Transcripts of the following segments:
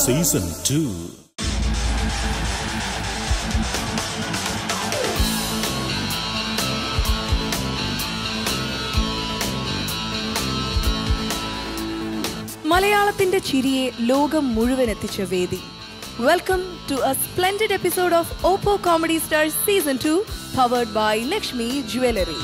Season two മലയാളത്തിന്റെ ചിരിയെ ലോകം മുഴുവൻ എത്തിച്ച വേദി welcome to a splendid episode of Oppo comedy star season two powered by Lakshmi jewellery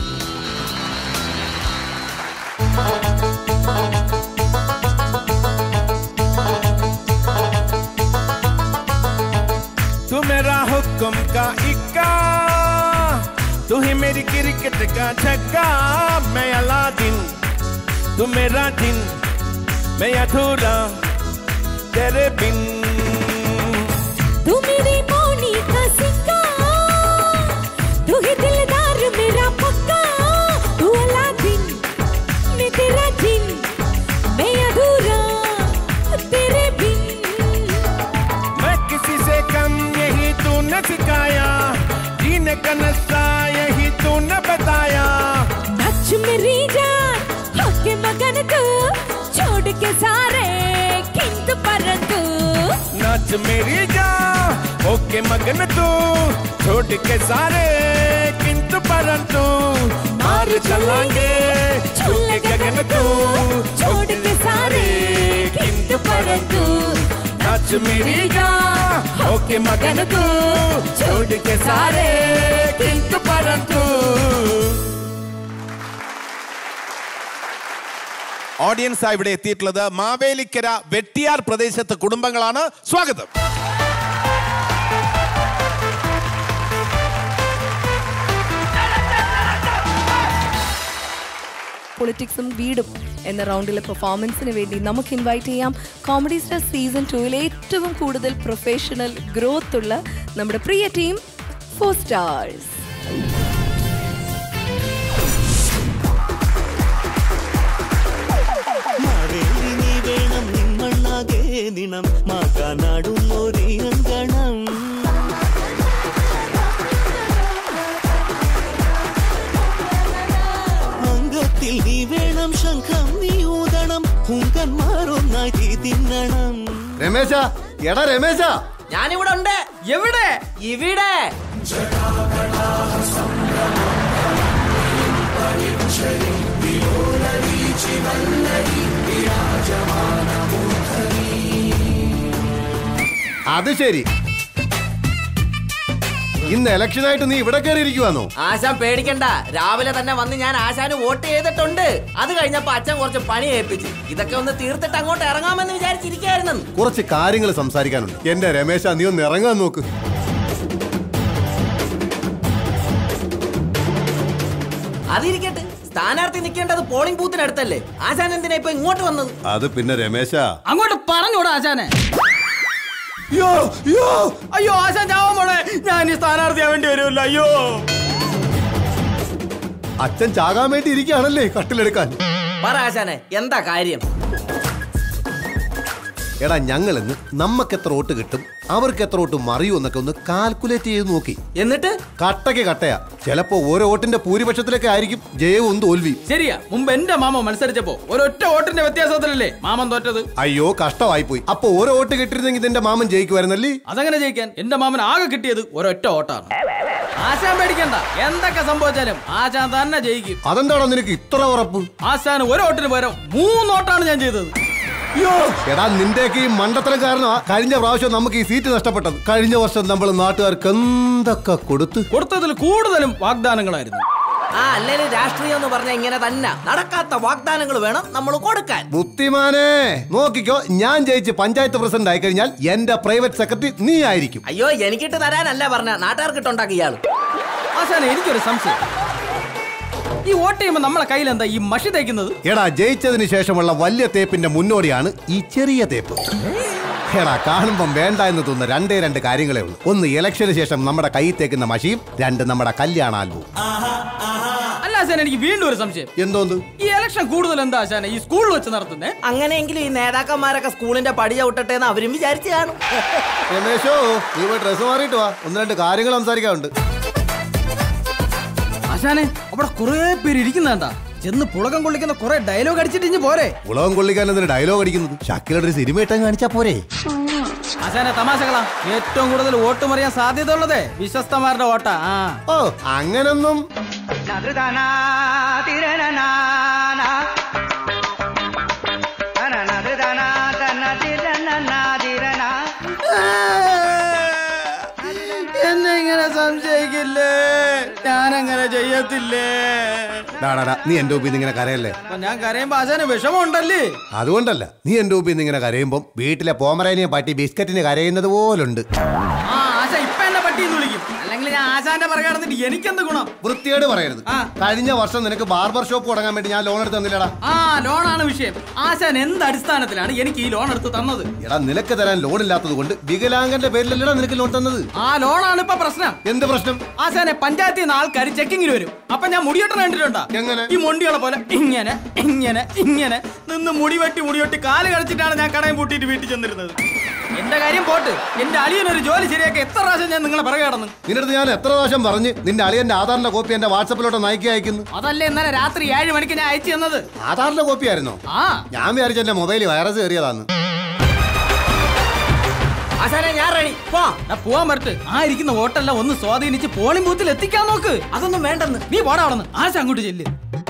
तू मेरा हुक्म का इक्का तू ही मेरी क्रिकेट का छक्का मैं अलादीन तू मेरा दिन मैं अधूरा तेरे बिन तू मेरी मौनी का सिक्का तू ही दिलदार मेरा पक्का तू अलादीन मैं तेरा जिन मैं अधूरा तेरे बिन मैं किसी से कम यही तूने सिखाया जीने का नशा यही तूने बताया नच मेरी जान होके मगन तू छोड़ के सारे किंतु परंतु नाच मेरी जान ओके मगन तू छोड़ के सारे किंतु परंतु मार चलांगे झूल गगन तू छोड़ के सारे किंतु परंतु नाच मेरी जान ओके मगन तू छोड़ के सारे किंतु परंतु ഓഡിയൻസ് ഇവിടെ എത്തിയിട്ടുള്ളത് മാവേലിക്കര വെട്ടിയാർ പ്രദേശത്തെ കുടുംബങ്ങളാണ് സ്വാഗതം പൊളിറ്റിക്സും വീടും എന്ന റൗണ്ടിലെ പെർഫോമൻസിന് വേണ്ടി നമുക്ക് ഇൻവൈറ്റ് ചെയ്യാം കോമഡി സ്റ്റാർ സീസൺ ടൂവിലെ ഏറ്റവും കൂടുതൽ പ്രൊഫഷണൽ ഗ്രോത്ത് ഉള്ള നമ്മുടെ പ്രിയ ടീം ഫോർ സ്റ്റാർസ് മാവേലി നീ വേണം നിമ്മണ്ണാകെ നിണം മാക്കാനാടുന്നൊരീ അങ്കണം അംഗത്തിൽ നീ വേണം ശംഖം നീ ഊതണം ഹുങ്കന്മാരൊന്നായി തീ തിന്നണം രമേശ എടാ രമേശ ഞാനിവിടെ ഉണ്ട് എവിടെ ഇവിടെ അത് ശരി ഇന്ന് ഇലക്ഷനായിട്ട് നീ ഇവിടെ കയറി ഇരിക്കുവാന്നോ ആശാൻ പേടിക്കണ്ട രാവിലെ തന്നെ വന്ന് ഞാൻ ആശാന് വോട്ട് ചെയ്തിട്ടുണ്ട് അത് കഴിഞ്ഞപ്പോ അച്ഛൻ കുറച്ച് പണി ഏൽപ്പിച്ച് ഇതൊക്കെ ഒന്ന് തീർത്തിട്ട് അങ്ങോട്ട് ഇറങ്ങാമെന്ന് വിചാരിച്ചിരിക്കായിരുന്നു കുറച്ച് കാര്യങ്ങൾ സംസാരിക്കാനുണ്ട് എന്റെ രമേശ നീ ഒന്ന് ഇറങ്ങാൻ നോക്ക് അതിരിക്കട്ടെ സ്ഥാനാർത്ഥി നിൽക്കേണ്ടത് പോളിംഗ് ബൂത്തിനടുത്തല്ലേ ആശാൻ എന്തിനാ ഇപ്പൊ ഇങ്ങോട്ട് വന്നത് അത് പിന്നെ രമേശ അങ്ങോട്ട് പറഞ്ഞോടാ ആശാനെ അയ്യോ അയ്യോ അയ്യോ ആശാൻ ചാവാൻ പോണേ ഞാൻ ഈ സ്ഥാനാർത്ഥിയാവേണ്ടി വരുമല്ലോ അയ്യോ അച്ഛൻ ചാകാൻ വേണ്ടി ഇരിക്കുകയാണല്ലേ കട്ടിലെടുക്കാൻ പറ ആശാനെ എന്താ കാര്യം എടാ ഞങ്ങളിന്ന് നമുക്ക് എത്ര വോട്ട് കിട്ടും അവർക്ക് എത്ര വോട്ട് മറിയൂ എന്നൊക്കെ ഒന്ന് കാൽക്കുലേറ്റ് ചെയ്ത് നോക്കി എന്നിട്ട് കട്ടയ്ക്ക് കട്ടയാ ചിലപ്പോ ഓരോ വോട്ടിന്റെ ഭൂരിപക്ഷത്തിലൊക്കെ ആയിരിക്കും ജയവും തോൽവിയും ശരിയാ മുമ്പ് എന്റെ മാമ മത്സരിച്ചപ്പോ ഒരൊറ്റ വോട്ടിന്റെ വ്യത്യാസത്തിലല്ലേ മാമൻ തോറ്റത് അയ്യോ കഷ്ടമായി പോയി അപ്പൊ ഓരോ വോട്ട് കിട്ടിയിരുന്നെങ്കിൽ ഇതിന്റെ മാമൻ ജയിക്കുമായിരുന്നല്ലേ അതങ്ങനെ ജയിക്കാൻ എന്റെ മാമൻ ആകെ കിട്ടിയത് ഒരൊറ്റ വോട്ടാണ് ആശാൻ പേടിക്കണ്ട എന്തൊക്കെ സംഭവിച്ചാലും ആശാൻ തന്നെ ജയിക്കും അതെന്താണോ നിനക്ക് ഇത്ര ഉറപ്പ് ആശാൻ ഒരു വോട്ടിന് പകരം മൂന്ന് വോട്ടാണ് ഞാൻ ചെയ്തത് എടാ നിന്റെയൊക്കെ ഈ മണ്ടത്തരം കാരണമാ കഴിഞ്ഞ പ്രാവശ്യം നമുക്ക് ഈ സീറ്റ് നഷ്ടപ്പെട്ടത് കഴിഞ്ഞ വർഷം നമ്മൾ നാട്ടുകാർക്ക് എന്തൊക്കെ കൊടുത്ത് കൊടുത്തതിൽ കൂടുതലും വാഗ്ദാനങ്ങളായിരുന്നു ആ അല്ലെങ്കിൽ രാഷ്ട്രീയം എന്ന് പറഞ്ഞാൽ ഇങ്ങനെ തന്നെ നടക്കാത്ത വാഗ്ദാനങ്ങൾ വേണം നമ്മൾ കൊടുക്കാൻ ബുദ്ധിമാനെ നോക്കിക്കോ ഞാൻ ജയിച്ച് പഞ്ചായത്ത് പ്രസിഡന്റ് ആയി കഴിഞ്ഞാൽ എന്റെ പ്രൈവറ്റ് സെക്രട്ടറി നീ ആയിരിക്കും അയ്യോ എനിക്കിട്ട് തരാനല്ല പറഞ്ഞ നാട്ടുകാർക്കിട്ടുണ്ടാക്കി ഇയാള് ആശാൻ എനിക്കൊരു സംശയം ഈ വോട്ട് ചെയ്യുമ്പോ നമ്മളെ കയ്യിൽ എന്താ ഈ മഷി തേക്കുന്നത് എടാ ജയിച്ചതിന് ശേഷമുള്ള വലിയ തേപ്പിന്റെ മുന്നോടിയാണ് ഈ ചെറിയ തേപ്പ് എടാ കാണുമ്പം വേണ്ട എന്ന് തോന്നുന്ന രണ്ടേ രണ്ട് കാര്യങ്ങളേ ഉള്ളൂ ഒന്ന് ഇലക്ഷന് ശേഷം നമ്മുടെ കൈ തേക്കുന്ന മഷിയും രണ്ട് നമ്മുടെ കല്യാണ ആൽബവും അല്ല ആശാൻ എനിക്ക് വീണ്ടും ഒരു സംശയം എന്തോന്ന് ഈ ഇലക്ഷൻ കൂടുതൽ എന്താ ആശാനെ ഈ സ്കൂളിൽ വെച്ച് നടത്തുന്നേ അങ്ങനെയെങ്കിൽ ഈ നേതാക്കന്മാരൊക്കെ സ്കൂളിന്റെ പടി ചവിട്ടട്ടെ എന്ന് അവരും വിചാരിച്ചു കാണും രമേശോ നീ പോയി ഡ്രസ് മാറിയിട്ട് വാ ഒന്ന് രണ്ട് കാര്യങ്ങൾ സംസാരിക്കാനുണ്ട് ആശാനെ അവിടെ കുറെ പേര് ഇരിക്കുന്നുണ്ടാ ചെന്ന് പുളകം കൊള്ളിക്കുന്ന കുറെ ഡയലോഗ് അടിച്ചിട്ട് ഇഞ്ഞ് പോരെ ഉളവം കൊള്ളിക്കാൻ എന്തിന് ഡയലോഗ് അടിക്കുന്നത് ഷാക്കിലോട് ഒരു സിനിമ ഇട്ടാൻ കാണിച്ചാ പോരെ ആശാനെ തമാശകളാ ഏറ്റവും കൂടുതൽ വോട്ട് മറിയാൻ സാധ്യത ഉള്ളതേ വിശ്വസ്തമാരുടെ വോട്ടാ ആ ഓ അങ്ങനൊന്നും എന്നെ ഇങ്ങനെ സംശയിക്കില്ലേ ഞാനങ്ങനെ ചെയ്യത്തില്ലേ ഡാടാ ഡാ, നീ എന്റെ ഒപ്പിന്ന് ഇങ്ങനെ കരയല്ലേ അപ്പൊ ഞാൻ കരയുമ്പോ ആശാന് വിഷമമുണ്ടല്ലേ അതുകൊണ്ടല്ല നീ എന്റെ ഒപ്പിന്ന് ഇങ്ങനെ കരയുമ്പം വീട്ടിലെ പോമറേനിയെ പറ്റി ബിസ്ക്കറ്റിന് കരയുന്നത് പോലുണ്ട് ആ ആശ ഇപ്പൊ എന്നെ പട്ടിന്ന് വിളിക്കും അല്ലെങ്കിൽ ഞാൻ ആശാന്റെ പുറകെ നടന്നിട്ട് എനിക്കെന്ത് ഗുണം വൃത്തിയോട് പറയരുത് ആ. കഴിഞ്ഞ വർഷം നിനക്ക് ബാർബർ ഷോപ്പ് തുടങ്ങാൻ വേണ്ടി ഞാൻ ലോൺ എടുത്ത് തന്നില്ലടാ ആ ലോണാണ് വിഷയം ആശാൻ എന്ത് അടിസ്ഥാനത്തിലാണ് എനിക്ക് ഈ ലോൺ എടുത്ത് തന്നത് എടാ നിനക്ക് തരാൻ ലോൺ ഇല്ലാത്തത് കൊണ്ട് വികലാംഗന്റെ പേരിലല്ലടാ നിനക്ക് ലോൺ തന്നത് ആ ലോണാണ് ഇപ്പൊ പ്രശ്നം എന്ത് പ്രശ്നം ആശാനെ പഞ്ചായത്തിൽ നിന്ന് ആൾക്കാർ ചെക്കിങ്ങിന് വരും അപ്പൊ ഞാൻ മുടിയോട്ടം കണ്ടിട്ടുണ്ടോ എങ്ങനെ? ഈ മൊണ്ടികളെ പോലെ ഇങ്ങനെ ഇങ്ങനെ ഇങ്ങനെ നിന്ന് മുടി വെട്ടി മുടി വെട്ടി കാല് കളിച്ചിട്ടാണ് ഞാൻ കടയും പൂട്ടിയിട്ട് വീട്ടിൽ ചെന്നിരുന്നത് എന്റെ കാര്യം പോട്ട് എന്റെ അളിയനൊരു ജോലി ശരിയാക്കി എത്ര പ്രാവശ്യം ഞാൻ നിങ്ങളെ പിറകെ കടന്നു നിന്റെ അടുത്ത് ഞാൻ എത്ര പ്രാവശ്യം പറഞ്ഞ് നിന്റെ അളിയന്റെ ആധാറിന്റെ കോപ്പി എന്റെ വാട്സപ്പിലോട്ട് നയിക്കി അയക്കുന്നു അതല്ലേ ഇന്നലെ രാത്രി ഏഴ് മണിക്ക് ഞാൻ അയച്ചു തന്നത് ആധാറിന്റെ കോപ്പി ആയിരുന്നോ ആ ഞാൻ വിചാരിച്ച എന്റെ മൊബൈലിൽ വൈറസ് കയറിയതാന്ന് ആശാനെ ഞാൻ റെഡി പോ ഞാൻ പോവാൻ പറ്റത്ത് ആ ഇരിക്കുന്ന വോട്ടെല്ലാം ഒന്ന് സ്വാധീനിച്ച് പോളിംഗ് ബൂത്തിൽ എത്തിക്കാൻ നോക്ക് അതൊന്നും വേണ്ടെന്ന് നീ പോടാ അവിടെ ആശ അങ്ങോട്ട് ചെല്ല്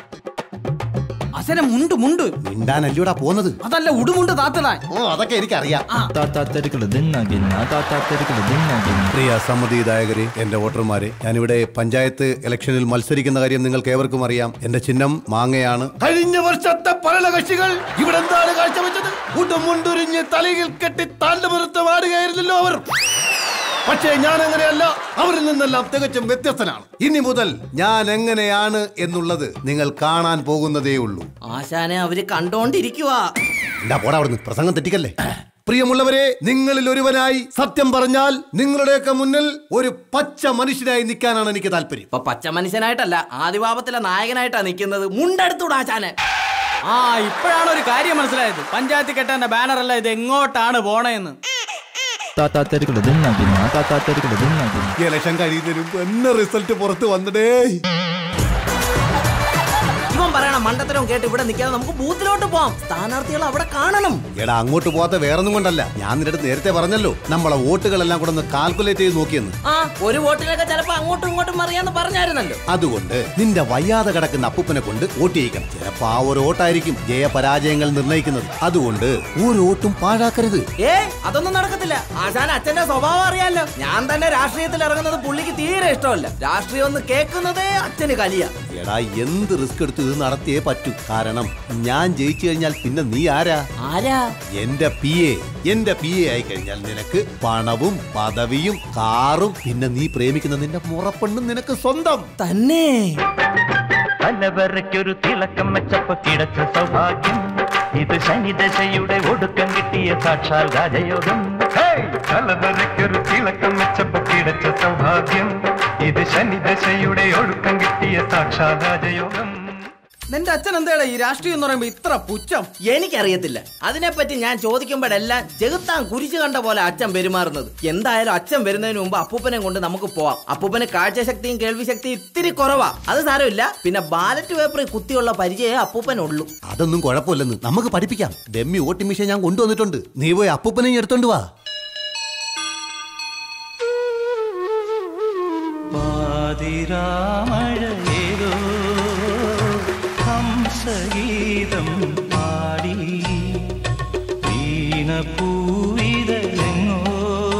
അസനെ മുണ്ട് മുണ്ട് മിണ്ടാനല്ലൂടാ പോന്നത് അതല്ല ഉടുമുണ്ട് താത്തടാൻ ഓ അതൊക്കെ എനിക്കറിയാം താത്താത്തരികള് ദിന്നാകിന്ന താത്താത്തരികള് ദിന്നാകിന്ന പ്രിയ സമ്മതിദായകരെ എന്റെ വോട്ടർമാരെ ഞാനിവിടെ പഞ്ചായത്ത് ഇലക്ഷനിൽ മത്സരിക്കുന്ന കാര്യം നിങ്ങൾക്ക് ഏവർക്കും അറിയാം എന്റെ ചിഹ്നം മാങ്ങയാണ് കഴിഞ്ഞ വർഷത്തെ ഭരണകക്ഷികൾ ഇവിടെ എന്താണ് കാഴ്ചവെച്ചത് ഉടുമുണ്ടുരിഞ്ഞ് തലയിൽ കെട്ടി താണ്ടുപുറത്ത് വാടുകയായിരുന്നല്ലോ അവർ പക്ഷേ ഞാൻ അങ്ങനെയല്ല അവരിൽ നിന്നെല്ലാം തികച്ചും വ്യത്യസ്തനാണ് ഇനി മുതൽ ഞാൻ എങ്ങനെയാണ് എന്നുള്ളത് നിങ്ങൾ കാണാൻ പോകുന്നതേ ഉള്ളൂ ആശാനെ അവര് കണ്ടോണ്ടിരിക്കുവാ എന്താ പോടാ അവിടുന്ന് പ്രസംഗം തെറ്റിക്കല്ലേ പ്രിയമുള്ളവരെ നിങ്ങളിൽ ഒരുവനായി സത്യം പറഞ്ഞാൽ നിങ്ങളുടെയൊക്കെ മുന്നിൽ ഒരു പച്ച മനുഷ്യനായി നിൽക്കാനാണ് എനിക്ക് താല്പര്യം ഇപ്പൊ പച്ച മനുഷ്യനായിട്ടല്ല ആദിവാപത്തിലെ നായകനായിട്ടാ നിൽക്കുന്നത് മുണ്ടെടുത്തൂടാ ആശാനെ ആ ഇപ്പോഴാണ് ഒരു കാര്യം മനസ്സിലായത് പഞ്ചായത്തിൽ കെട്ടേണ്ട ബാനർ അല്ല ഇത് എങ്ങോട്ടാണ് പോണേന്ന് താത്താത്തരികള് ദിന്നാകിന്ന താത്താത്തരികള് ദിന്നാകിന്ന ഇലക്ഷൻ കഴിയുന്നതിന് മുമ്പ് എന്നെ റിസൾട്ട് പുറത്ത് വന്നിടേ ഇവൻ പറയണ മണ്ടത്തരം കേട്ട് ഇവിടെ നിൽക്കാതെ നമുക്ക് ബൂത്തിലോട്ട് പോവാം സ്ഥാനാർത്ഥികൾ അവിടെ കാണണം എടാ അങ്ങോട്ട് പോകാത്ത വേറൊന്നും കൊണ്ടല്ല ഞാൻ നിന്റെ അടുത്ത് നേരത്തെ പറഞ്ഞല്ലോ നമ്മളെ വോട്ടുകളെല്ലാം കൂടെ ഒന്ന് കാൽക്കുലേറ്റ് ചെയ്ത് നോക്കിയെന്ന് ആ ഒരു വോട്ടിനൊക്കെ ചിലപ്പോ അങ്ങോട്ടും ഇങ്ങോട്ടും അറിയാന്ന് പറഞ്ഞായിരുന്നല്ലോ അതുകൊണ്ട് നിന്റെ വയ്യാതെ കിടക്കുന്ന അപ്പൂപ്പനെ കൊണ്ട് വോട്ട് ചെയ്യിക്കണം ചിലപ്പോ ആ ഒരു വോട്ടായിരിക്കും ജയപരാജയങ്ങൾ നിർണ്ണയിക്കുന്നത് അതുകൊണ്ട് ഒരു വോട്ടും പാഴാക്കരുത് ഏ അതൊന്നും നടക്കത്തില്ല ആശാൻ അച്ഛന്റെ സ്വഭാവം അറിയാലോ ഞാൻ തന്നെ രാഷ്ട്രീയത്തിൽ ഇറങ്ങുന്നത് പുള്ളിക്ക് തീരെ ഇഷ്ടമല്ല രാഷ്ട്രീയം ഒന്ന് കേൾക്കുന്നതേ അച്ഛന് കലിയ എടാ എന്ത് റിസ്ക് എടുത്ത് ഇത് നടത്തിയേ പറ്റൂ കാരണം ഞാൻ ജയിച്ചു കഴിഞ്ഞാൽ പിന്നെ നീ ആരാ ആരാ എന്റെ പി എ എന്റെ പി എ ആയി കഴിഞ്ഞാൽ നിനക്ക് പണവും പദവിയും കാറും പിന്നെ നീ പ്രേമിക്കുന്ന നിന്റെ മുറപ്പെണ്ണും നിനക്ക് സ്വന്തം തന്നെ പലവരയ്ക്കൊരു തിളക്കം വെച്ചപ്പോ കിടച്ച സൗഭാഗ്യം ഇത് ശനിദശയുടെ ഒടുക്കം കിട്ടിയ സാക്ഷാൽ രാജയോഗം പലവരയ്ക്കൊരു തിളക്കം വെച്ചപ്പോ കിടച്ച സൗഭാഗ്യം ഇത് ശനിദശയുടെ ഒടുക്കം കിട്ടിയ സാക്ഷാൽ രാജയോഗം നിന്റെ അച്ഛൻ എന്താടാ ഈ രാഷ്ട്രീയം എന്ന് പറയുമ്പോ ഇത്ര പുച്ഛം എനിക്കറിയത്തില്ല അതിനെപ്പറ്റി ഞാൻ ചോദിക്കുമ്പോഴെല്ലാം ചെകുത്താൻ കുരിശു കണ്ട പോലെ അച്ഛൻ പെരുമാറുന്നത് എന്തായാലും അച്ഛൻ വരുന്നതിന് മുമ്പ് അപ്പൂപ്പനെ കൊണ്ട് നമുക്ക് പോവാം അപ്പൂപ്പന് കാഴ്ചശക്തിയും കേൾവി ശക്തിയും ഇത്തിരി കുറവാ അത് സാരമില്ല പിന്നെ ബാലറ്റ് പേപ്പറിൽ കുത്തിയുള്ള പരിചയം അപ്പൂപ്പനുള്ളൂ അതൊന്നും കുഴപ്പമില്ലെന്ന് നമുക്ക് പഠിപ്പിക്കാം ഡെമ്മി വോട്ട് മിഷൻ ഞാൻ കൊണ്ടുവന്നിട്ടുണ്ട് നീ പോയി അപ്പൂപ്പനെയും എടുത്തോണ്ട് വാ പാതിരാമഴയേതോ ഹംസഗീതം പാടി വീണപൂവിതലെങ്ങോ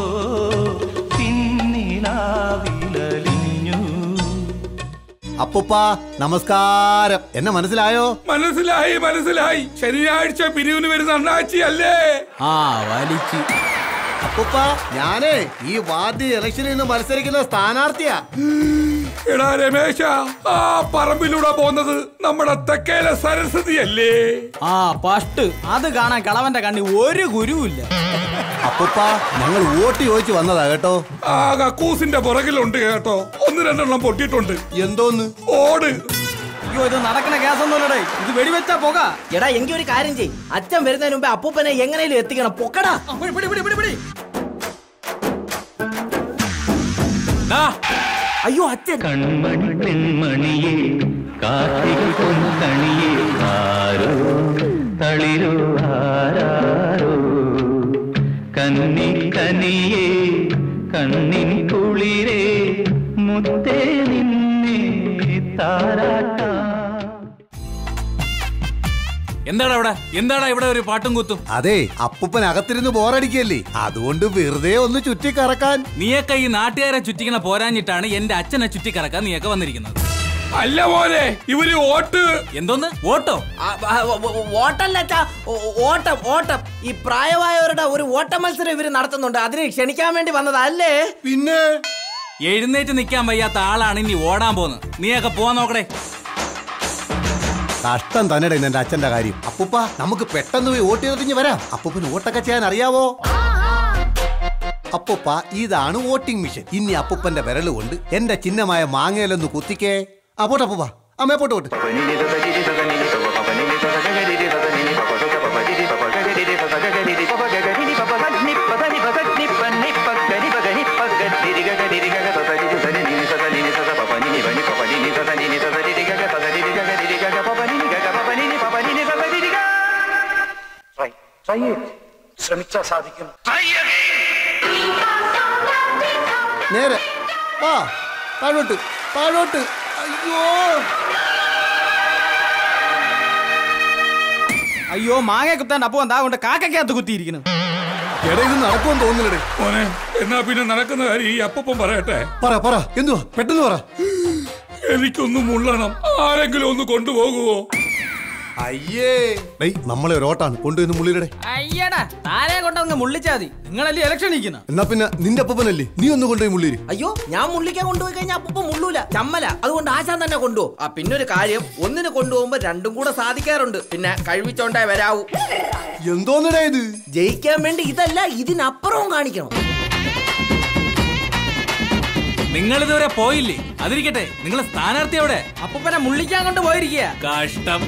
പിന്നിലാവിലലിഞ്ഞു അപ്പൂപ്പ നമസ്കാരം എന്നെ മനസ്സിലായോ മനസ്സിലായി മനസ്സിലായി ശനിയാഴ്ച പിരിവിന് വരുന്ന അണ്ണാച്ചി അല്ലേ ആ വലിച്ച് അപ്പൂപ്പ ഞാനേ ഈ വാർഡ് ഇലക്ഷനിൽ നിന്ന് മത്സരിക്കുന്ന സ്ഥാനാർത്ഥിയാ എടാ രമേശ ആ പറമ്പിലൂടെ പോകുന്നത് നമ്മുടെ തെക്കേലെ സരസ്വതി അല്ലേ ആ പഷ്ട് അത് കാണാൻ കളവന്റെ കണ്ണി ഒരു ഗുരുവില്ല അപ്പൂപ്പ ഞങ്ങൾ വോട്ട് ചോദിച്ചു വന്നതാ കേട്ടോ ആ കക്കൂസിന്റെ പുറകിലുണ്ട് കേട്ടോ ഒന്ന് രണ്ടെണ്ണം പൊട്ടിയിട്ടുണ്ട് എന്തോന്ന് ഓട് അയ്യോ ഇത് നടക്കണ ഗ്യാസൊന്നുമല്ലടേ ഇത് വെടിവെച്ചാ പോക എടാ എങ്കിൽ ഒരു കാര്യം ചെയ് അച്ഛൻ വരുന്നതിന് മുമ്പ് അപ്പൂപ്പനെ എങ്ങനെയും എത്തിക്കണം പൊക്കടാ പിടി പിടി പിടി പിടി പിടി അയ്യോ അച്ഛൻ കൺമണി പെൺമണിയെ കാർത്തിക പൊൻകണിയെ ആരോ തളിരോ ആരാരോ കന്നി കനിയേ കണ്ണിൻ കുളിരേ മുത്തേ നിന്നെ താരാട്ടാ എന്താടാ ഇവിടെ എന്താടാ ഇവിടെ ഒരു പാട്ടും കുത്തും അതെ അപ്പൂപ്പൻ അകത്തിരുന്ന് ബോറടിക്കല്ലേ അതുകൊണ്ട് വെറുതെ ഒന്ന് ചുറ്റിക്കറക്കാൻ നീയൊക്കെ ഈ നാട്ടുകാരെ ചുറ്റിക്കണ പോരാഞ്ഞിട്ടാണ് എന്റെ അച്ഛനെ ചുറ്റിക്കറക്കാൻ നീയൊക്കെ വന്നിരിക്കുന്നത് അല്ല പോലെ ഇവര് വോട്ട് എന്തോന്ന് വോട്ടോ ആ, ആ, ഓ- ഓ- ഓട്ടല്ല അച്ഛാ ഓ- ഓ- ഓട്ടം ഓട്ടം ഈ പ്രായമായവരുടെ ഒരു ഓട്ട മത്സരം ഇവര് നടത്തുന്നുണ്ട് അതിന് ക്ഷണിക്കാൻ വേണ്ടി വന്നതല്ലേ പിന്നെ എഴുന്നേറ്റ് നിൽക്കാൻ വയ്യാത്ത ആളാണ് ഇനി ഓടാൻ പോകുന്നത് നീയൊക്കെ പോവാൻ നോക്കടേ കഷ്ടം തന്നെ എന്റെ അച്ഛന്റെ കാര്യം അപ്പൂപ്പ നമുക്ക് പെട്ടെന്ന് പോയി വോട്ട് ചെയ്തിട്ട് ഇഞ്ഞ് വരാം അപ്പൂപ്പന് വോട്ടൊക്കെ ചെയ്യാൻ അറിയാവോ അപ്പൂപ്പ ഇതാണ് വോട്ടിംഗ് മിഷൻ ഇനി അപ്പൂപ്പന്റെ വിരല് കൊണ്ട് എന്റെ ചിഹ്നമായ മാങ്ങയിലൊന്ന് കുത്തിക്കേ ആ പോട്ടെ അപ്പൂപ്പ അമ്മേ പോട്ട് പോട്ട് ശ്രമിച്ചാൽ സാധിക്കും നേരെ വാ താഴോട്ട് താഴോട്ട് അയ്യോ അയ്യോ മാങ്ങ കുത്താൻ അപ്പോ എന്താ കൊണ്ട് കാക്കക്കകത്ത് കുത്തിയിരിക്കുന്നു എടാ ഇത് നടക്കുമെന്ന് തോന്നുന്നില്ലടേ മോനെ എന്നാ പിന്നെ നടക്കുന്ന കാര്യം ഈ അപ്പം പറയട്ടെ പറ പറ എന്തുവാ പെട്ടെന്ന് പറ എനിക്കൊന്ന് മുള്ളണം ആരെങ്കിലും ഒന്ന് കൊണ്ടുപോകുവോ അയ്യേ ഡേയ് നമ്മളെ ഒരു ഓട്ടാണ് കൊണ്ടുവന്ന് മുള്ളിലടെ അയ്യടാ താനെ കൊണ്ടങ്ങ് മുള്ളിച്ചാ മതി നിങ്ങളല്ലേ ഇലക്ഷൻ നിൽക്കുന്ന എന്നാ പിന്നെ നിന്റെ അപ്പനല്ലേ നീ ഒന്ന് കൊണ്ടുപോയി മുള്ളിരി അയ്യോ ഞാൻ മുള്ളിക്കാൻ കൊണ്ടുപോയി കഴിഞ്ഞാൽ അപ്പൊ മുള്ളൂല ചമ്മല അതുകൊണ്ട് ആശാൻ തന്നെ കൊണ്ടുപോകും ആ പിന്നെ ഒരു കാര്യം ഒന്നിന് കൊണ്ടുപോകുമ്പോ രണ്ടും കൂടെ സാധിക്കാറുണ്ട് പിന്നെ കഴിവിച്ചോണ്ടേ വരാവൂ എന്തോന്നടാ ഇത് ജയിക്കാൻ വേണ്ടി ഇതല്ല ഇതിനപ്പുറവും കാണിക്കണം നിങ്ങൾ ഇതുവരെ പോയില്ലേ അതിരിക്കട്ടെ നിങ്ങളെ സ്ഥാനാർത്ഥി എവിടെ അപ്പൂപ്പനെ മുള്ളിക്കാൻ കൊണ്ട് പോയിരിക്കുക കഷ്ടം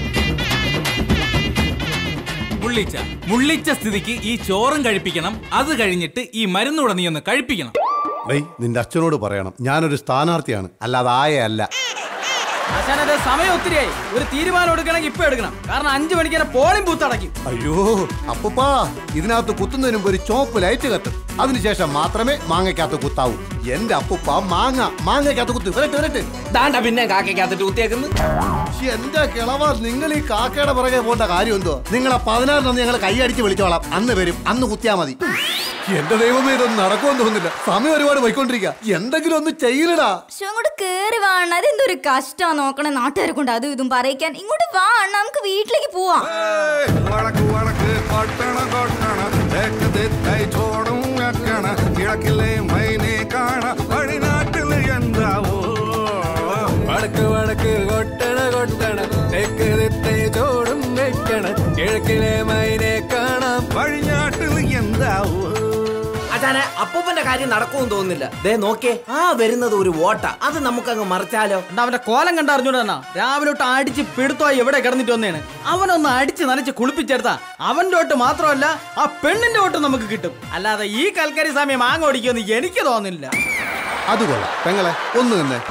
മുള്ളിച്ച മുള്ളിച്ച സ്ഥിതിക്ക് ഈ ചോറും കഴിപ്പിക്കണം അത് കഴിഞ്ഞിട്ട് ഈ മരുന്നൂടെ നീ ഒന്ന് കഴിപ്പിക്കണം ഡേയ് നിന്റെ അച്ഛനോട് പറയണം ഞാനൊരു സ്ഥാനാർത്ഥിയാണ് അല്ലാതെ ആയ അല്ല ആശാനത് സമയം ഒത്തിരിയായി ഒരു തീരുമാനം എടുക്കണമെങ്കിൽ ഇപ്പൊ എടുക്കണം കാരണം അഞ്ചു മണിക്ക് പോളിംഗ് ബൂത്ത് അടയ്ക്കും അയ്യോ അപ്പപ്പാ ഇതിനകത്ത് കുത്തുന്നതിന് മുമ്പ് ഒരു ചോപ്പ് ലൈറ്റ് കത്തും അതിനുശേഷം മാത്രമേ മാങ്ങയ്ക്കകത്ത് കുത്താവൂ എന്റെ അപ്പുപ്പ മാങ്ങ മാങ്ങയ്ക്കകത്ത് കുത്തു വരട്ടെ വരട്ടെ ദാണ്ട പിന്നെ കാക്കയ്ക്കകത്തിട്ട് കുത്തിയേക്കുന്നു ശ്ശി, എന്റെ കിളവ നിങ്ങൾ ഈ കാക്കയുടെ പുറകെ പോകേണ്ട കാര്യം എന്തോ നിങ്ങളെ പതിനാറിനൊന്ന് ഞങ്ങൾ കൈയടിച്ച് വിളിച്ചോളാം അന്ന് വരും അന്ന് കുത്തിയാ മതി എന്റെ ദൈവമേ ഇതൊന്നും നടക്കുമെന്ന് തോന്നുന്നില്ല സമയം ഒരുപാട് പോയിക്കൊണ്ടിരിക്കുക എന്തെങ്കിലും ഒന്ന് ചെയ്യലടാ പക്ഷെ അങ്ങോട്ട് കേറി വാ അണ്ണ അതെന്തൊരു കഷ്ടാ നോക്കണേ നാട്ടുകാരെ കൊണ്ട് അതും ഇതും പറയിക്കാൻ ഇങ്ങോട്ട് വാ അണ്ണ നമുക്ക് വീട്ടിലേക്ക് പോവാം വടക്ക് വടക്ക് കൊട്ടണ കൊട്ടണ തെക്ക് തെക്കായി ചോടും വെക്കണ കിഴക്കിലെ മൈനെ കാണ വഴിനാട്ടിൽ എന്താവോ വടക്ക് വടക്ക് കൊട്ടണ കൊട്ടണ തെക്ക് തെക്കൈ ചോടും വെക്കണ കിഴക്കിലെ മൈനെ കാണാം വഴിനാട്ടിൽ എന്താവോ അച്ഛനെ അപ്പൂപ്പന്റെ കാര്യം നടക്കുമെന്ന് തോന്നുന്നില്ല ദേ നോക്കേ ആ വരുന്നത് ഒരു വോട്ട അത് നമുക്കങ്ങ് മറിച്ചാലോ എന്നാ അവന്റെ കോലം കണ്ടറിഞ്ഞൂടാ രാവിലെ തൊട്ട് അടിച്ച് പിടുത്തമായി എവിടെ കിടന്നിട്ട് വന്നേണ് അവനൊന്ന് അടിച്ച് നനച്ച് കുളിപ്പിച്ചെടുത്താ അവന്റെ വോട്ട് മാത്രമല്ല ആ പെണ്ണിന്റെ വോട്ട് നമുക്ക് കിട്ടും അല്ലാതെ ഈ കൽക്കരി സമയം മാങ്ങ ഓടിക്കുമെന്ന് എനിക്ക് തോന്നുന്നില്ല അത് കൊള്ളാം പെങ്ങളെ ഒന്ന് തന്നെ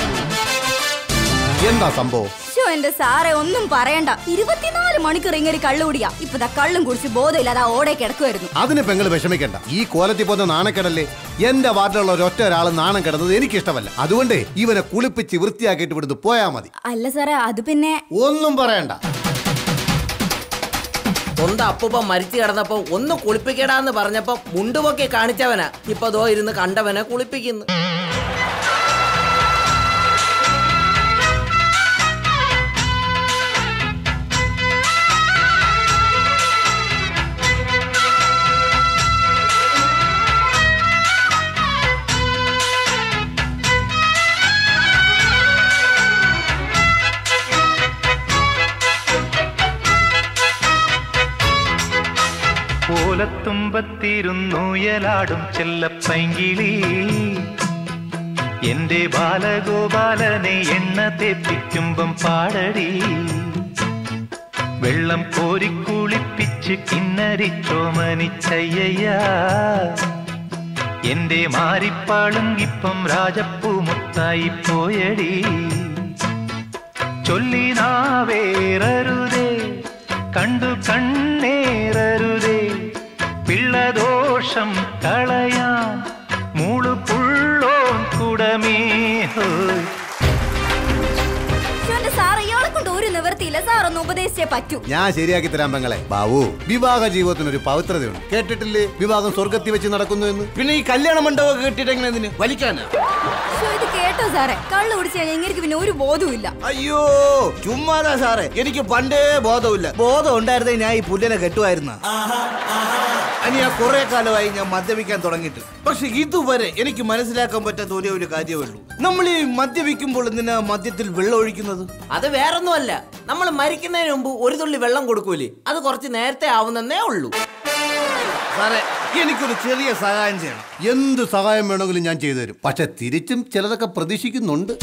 എന്താ സംഭവം ശോ എന്റെ സാറെ ഒന്നും പറയണ്ട ഇരുപത്തിനാല് മണിക്കൂർ ഇങ്ങനെ കള്ളു കുടിയാ ഇപ്പൊ ദാ കള്ളും കുടിച്ച് ബോധമില്ലാതെ ആ ഓടെ കിടക്കുമായിരുന്നു അതിന് പെങ്ങൾ വിഷമിക്കണ്ട ഈ കോലത്തിൽ പോകുന്ന നാണക്കെടല്ലേ എന്റെ വാർഡിലുള്ള ഒരൊറ്റ ഒരാൾ നാണം കിടന്നത് എനിക്കിഷ്ടമല്ല അതുകൊണ്ട് ഇവനെ കുളിപ്പിച്ച് വൃത്തിയാക്കിയിട്ട് ഇവിടുന്ന് പോയാ മതി അല്ല സാറേ അത് പിന്നെ ഒന്നും പറയണ്ട സ്വന്തം അപ്പൂപ്പ മരിച്ചു കിടന്നപ്പോ ഒന്ന് കുളിപ്പിക്കടാന്ന് പറഞ്ഞപ്പോ മുണ്ടുപൊക്കെ കാണിച്ചവനാ ഇപ്പൊ ദോ ഇരുന്ന് കണ്ടവനെ കുളിപ്പിക്കുന്നു ഓലത്തുമ്പത്തിരുന്നുയലാടും ചെല്ലപ്പൈങ്കിളി എന്റെ ബാലഗോപാലനെ എണ്ണ തേപ്പിക്കുമ്പം പാടടി വെള്ളം കോരിക്കുളിപ്പിച്ച് കിന്നരിച്ചോമനിച്ചയ്യ എന്റെ മാറിപ്പാളുങ്കിപ്പം രാജപ്പൂമുത്തായി പോയടി ചൊല്ലിനാവേറരുതേ കണ്ടു കണ്ണേറരുതേ പിള്ള പിള്ളദോഷം കളയാൻ മുളുപുള്ളോൻ കുടമേ ഹോയ് പക്ഷേ എന്റെ സാർ ഇയാളെ കൊണ്ട് ഒരു നിവൃത്തിയില്ല സാർ ഒന്ന് ഉപദേശിച്ചേ പറ്റൂ ഞാൻ ശരിയാക്കി തരാൻ പെങ്ങളെ ബാബു വിവാഹ ജീവിതത്തിന് ഒരു പവിത്രതയുണ്ട് കേട്ടിട്ടില്ലേ വിവാഹം സ്വർഗത്തിൽ വെച്ച് നടക്കുന്നു എന്ന് പിന്നെ ഈ കല്യാണ മണ്ഡപമൊക്കെ കെട്ടിട്ടെങ്ങനെ എന്തിന് വലിക്കാനാ പക്ഷേ ഇത് കേട്ടോ സാറേ കള്ളു കുടിച്ച് കഴിഞ്ഞാൽ ഇങ്ങനെ പിന്നെ ഒരു ബോധവും ഇല്ല അയ്യോ ചുമ്മാതാ സാറേ എനിക്ക് പണ്ടേ ബോധമില്ല ബോധം ഉണ്ടായിരുന്നേ ഞാൻ ഈ പുല്ലിനെ കെട്ടുമായിരുന്ന അനി ആ കുറെ കാലമായി ഞാൻ മദ്യപിക്കാൻ തുടങ്ങിയിട്ട് പക്ഷെ ഇതുവരെ എനിക്ക് മനസ്സിലാക്കാൻ പറ്റാത്ത ഒരേ ഒരു കാര്യമേ ഉള്ളൂ നമ്മൾ ഈ മദ്യപിക്കുമ്പോൾ എന്തിനാ മദ്യത്തിൽ വെള്ളം ഒഴിക്കുന്നത് അത് വേറൊന്നുമല്ല നമ്മൾ മരിക്കുന്നതിന് മുമ്പ് ഒരു തുള്ളി വെള്ളം കൊടുക്കൂലേ അത് കുറച്ച് നേരത്തെ ആവുന്നേ ഉള്ളൂ സാറേ എനിക്കൊരു ചെറിയ സഹായം ചെയ്യണം എന്ത് സഹായം വേണമെങ്കിലും ഞാൻ ചെയ്തു തരും പക്ഷെ തിരിച്ചും ചിലതൊക്കെ പ്രതീക്ഷിക്കുന്നുണ്ട്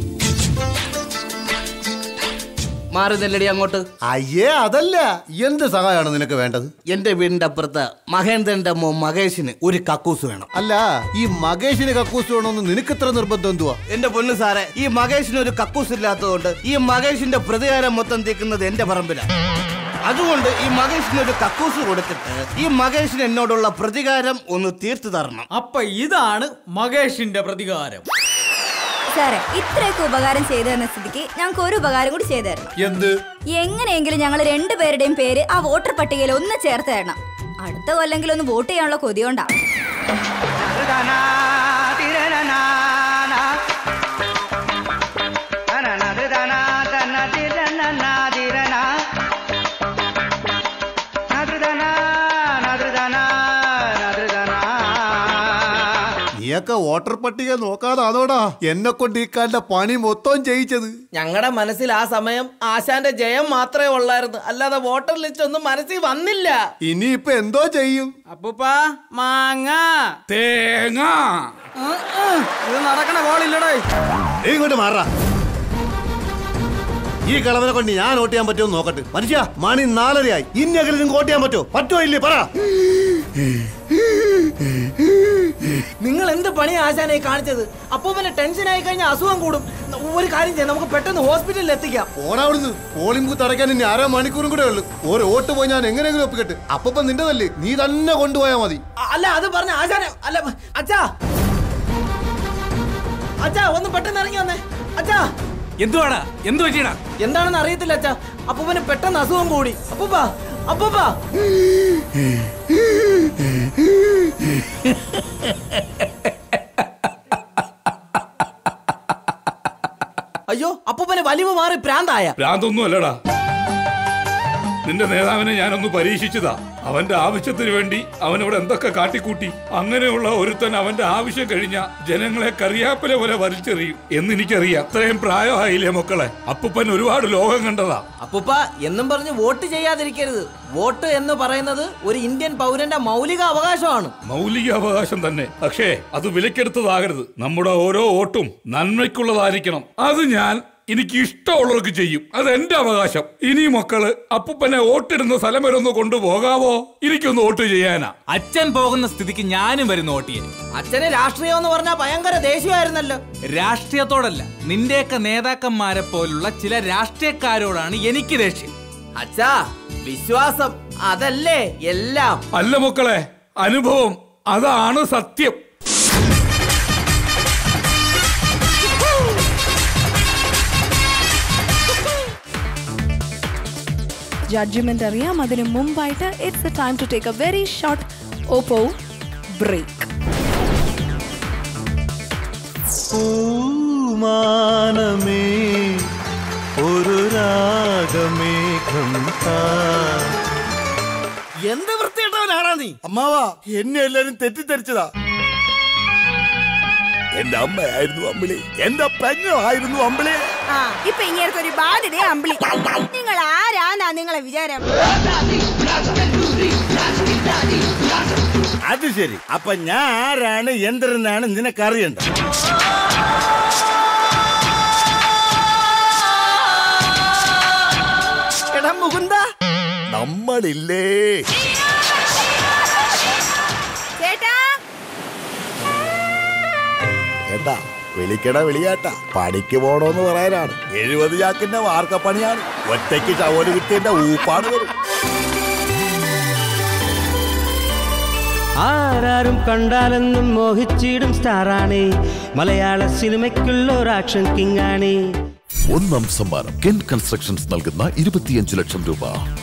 മാറി നെല്ലടി അങ്ങോട്ട് അയ്യേ അതല്ല എന്ത് സഹായമാണ് നിനക്ക് വേണ്ടത് എന്റെ വീടിന്റെ അപ്പുറത്ത് മഹേന്ദ്രന്റെ മോ മകേഷിന് ഒരു കക്കൂസ് വേണം അല്ല ഈ മകേഷിന് കക്കൂസ് വേണമെന്ന് നിനക്ക് ഇത്ര നിർബന്ധം എന്തുവാ എന്റെ പൊന്ന് സാറേ ഈ മകേഷിന് ഒരു കക്കൂസ് ഇല്ലാത്തതുകൊണ്ട് ഈ മകേഷിന്റെ പ്രതികാരം മൊത്തം തീക്കുന്നത് എന്റെ പറമ്പിലാണ് അതുകൊണ്ട് ഈ മകേഷിന് ഒരു കക്കൂസ് കൊടുത്തിട്ട് ഈ മകേഷിന് എന്നോടുള്ള പ്രതികാരം ഒന്ന് തീർത്തു തരണം അപ്പൊ ഇതാണ് മകേഷിന്റെ പ്രതികാരം സാറേ ഇത്രയൊക്കെ ഉപകാരം ചെയ്തു തന്ന സ്ഥിതിക്ക് ഞങ്ങൾക്ക് ഒരു ഉപകാരം കൂടി ചെയ്തു തരണം എന്ത് എങ്ങനെയെങ്കിലും ഞങ്ങൾ രണ്ടുപേരുടെയും പേര് ആ വോട്ടർ പട്ടികയിൽ ഒന്ന് ചേർത്ത് തരണം അടുത്ത കൊല്ലെങ്കിലും ഒന്ന് വോട്ട് ചെയ്യാനുള്ള കൊതിയോണ്ടാ നീയൊക്കെ വോട്ടർ പട്ടിക നോക്കാതാണോടാ എന്നെ കൊണ്ട് ഈ കാലിന്റെ പണി മൊത്തം ചെയ്യിച്ചത് ഞങ്ങളുടെ മനസ്സിൽ ആ സമയം ആശാന്റെ ജയം മാത്രമേ ഉള്ളായിരുന്നു അല്ലാതെ വോട്ടർ ലിസ്റ്റ് ഒന്നും മനസ്സിൽ വന്നില്ല ഇനിയിപ്പൊ എന്തോ ചെയ്യും അപ്പൂപ്പ മാങ്ങ തേങ്ങ ഉം, ഉം. ഇത് നടക്കണ കോളില്ലടേ നീ ഇങ്ങോട്ട് മാറാ ഈ കളവനെ കൊണ്ട് ഞാൻ വോട്ട് ചെയ്യാൻ പറ്റുമോ എന്ന് നോക്കട്ടെ മനുഷ്യ മണി നാലരയായി ഇനി അകലെ നിങ്ങൾക്ക് വോട്ട് ചെയ്യാൻ പറ്റുമോ പറ്റുമോ ഇല്ലേ പറ നിങ്ങൾ എന്ത് പണിയാ ആശാനെ കാണിച്ചത് അപ്പൊ പിന്നെ ടെൻഷൻ ആയി കഴിഞ്ഞാൽ അസുഖം കൂടും ഒരു കാര്യം ചെയ്യാം നമുക്ക് പെട്ടെന്ന് ഹോസ്പിറ്റലിൽ എത്തിക്കാം ഓടാവിടുന്ന് പോളിംഗ് ബൂത്ത് അടയ്ക്കാൻ ഇനി അര മണിക്കൂറും കൂടെ ഉള്ളു ഒരു വോട്ട് പോയി ഞാൻ എങ്ങനെയെങ്കിലും ഒപ്പിക്കട്ടെ അപ്പൊ നിന്റെതല്ലേ നീ തന്നെ കൊണ്ടുപോയാ മതി അ- അല്ല അത് പറഞ്ഞ ആശാനെ അല്ല അച്ഛാ അച്ഛാ ഒന്ന് പെട്ടെന്ന് ഇറങ്ങി വന്നേ അച്ഛാ എന്തുവാടാ എന്തു പറ്റിയടാ എന്താണെന്ന് അറിയത്തില്ല അച്ഛാ അപ്പൂപ്പന് പെട്ടെന്ന് അസുഖം കൂടി അപ്പൂപ്പ അപ്പൂപ്പ അയ്യോ അപ്പൂപ്പന് വലിവ് മാറി പ്രാന്തായ ഭ്രാന്തൊന്നും അല്ലടാ നിന്റെ നേതാവിനെ ഞാനൊന്ന് പരീക്ഷിച്ചതാ അവന്റെ ആവശ്യത്തിന് വേണ്ടി അവനവിടെ എന്തൊക്കെ കാട്ടിക്കൂട്ടി അങ്ങനെയുള്ള ഒരുത്തൻ അവന്റെ ആവശ്യം കഴിഞ്ഞ ജനങ്ങളെ കറിയാപ്പില പോലെ വലിച്ചെറിയും എന്ന് എനിക്കറിയാം അത്രയും പ്രായമായില്ലേ മക്കളെ അപ്പൂപ്പൻ ഒരുപാട് ലോകം കണ്ടതാ അപ്പൂപ്പ എന്നും പറഞ്ഞ് വോട്ട് ചെയ്യാതിരിക്കരുത് വോട്ട് എന്ന് പറയുന്നത് ഒരു ഇന്ത്യൻ പൗരന്റെ മൗലിക അവകാശമാണ് മൗലിക അവകാശം തന്നെ പക്ഷേ അത് വിലക്കെടുത്തതാകരുത് നമ്മുടെ ഓരോ വോട്ടും നന്മയ്ക്കുള്ളതായിരിക്കണം അത് ഞാൻ എനിക്ക് ഇഷ്ടമുള്ളവർക്ക് ചെയ്യും അത് എന്റെ അവകാശം ഇനി മക്കള് അപ്പൂപ്പനെ വോട്ടിടുന്ന സ്ഥലം വരെ ഒന്ന് കൊണ്ടുപോകാവോ എനിക്കൊന്ന് വോട്ട് ചെയ്യാനാ അച്ഛൻ പോകുന്ന സ്ഥിതിക്ക് ഞാനും വരുന്നു വോട്ട് ചെയ്യാൻ അച്ഛന് രാഷ്ട്രീയം എന്ന് പറഞ്ഞാൽ ഭയങ്കര ദേഷ്യമായിരുന്നല്ലോ രാഷ്ട്രീയത്തോടല്ല നിന്റെയൊക്കെ നേതാക്കന്മാരെ പോലുള്ള ചില രാഷ്ട്രീയക്കാരോടാണ് എനിക്ക് ദേഷ്യം അച്ഛാ വിശ്വാസം അതല്ലേ എല്ലാം അല്ല മക്കളെ അനുഭവം അതാണ് സത്യം ജഡ്ജ്മെന്റ് അറിയാം അതിന് മുമ്പായിട്ട് it's a time to take a very short Oppo break പൂമാനമേ ഒരു രാഗമേഘം താ എന്ത് വൃത്തിയിട്ടവനാണാ നീ അമ്മാവാ എന്നെ എല്ലാരും തെറ്റിദ്ധരിച്ചതാ എന്റെ അമ്മയായിരുന്നു അമ്പിളി എന്റെ പെങ്ങളായിരുന്നു അമ്പിളി ആ ഇപ്പൊ ഇങ്ങേർക്ക് ഒരു ബാധ്യത അമ്പിളി നിങ്ങൾ ആരാന്നാ നിങ്ങളെ വിചാരം അത് ശരി അപ്പൊ ഞാൻ ആരാണ് എന്തെന്നാണ് നിനക്കറിയണ്ട എടാ മുകുന്ദ നമ്മളില്ലേ ചേട്ടാ എന്താ വിളിക്കണ വിളിയാട്ട പണിക്ക് പോണോന്ന് പറയാനാണ് എഴുപത് ചാക്കിന്റെ വാർക്കപ്പണിയാണ് ഒറ്റയ്ക്ക് ചവല് കിട്ടിയന്റെ ഊപ്പാണ് വരും ആരാരും കണ്ടാലെന്നും മോഹിച്ചിടും സ്റ്റാറാണേ മലയാള സിനിമയ്ക്കുള്ള ഒരു ആക്ഷൻ കിങ് ആണേ ഒന്നാം സമ്മാനം കെൻ കൺസ്ട്രക്ഷൻസ് നൽകുന്ന ഇരുപത്തിയഞ്ച് ലക്ഷം രൂപ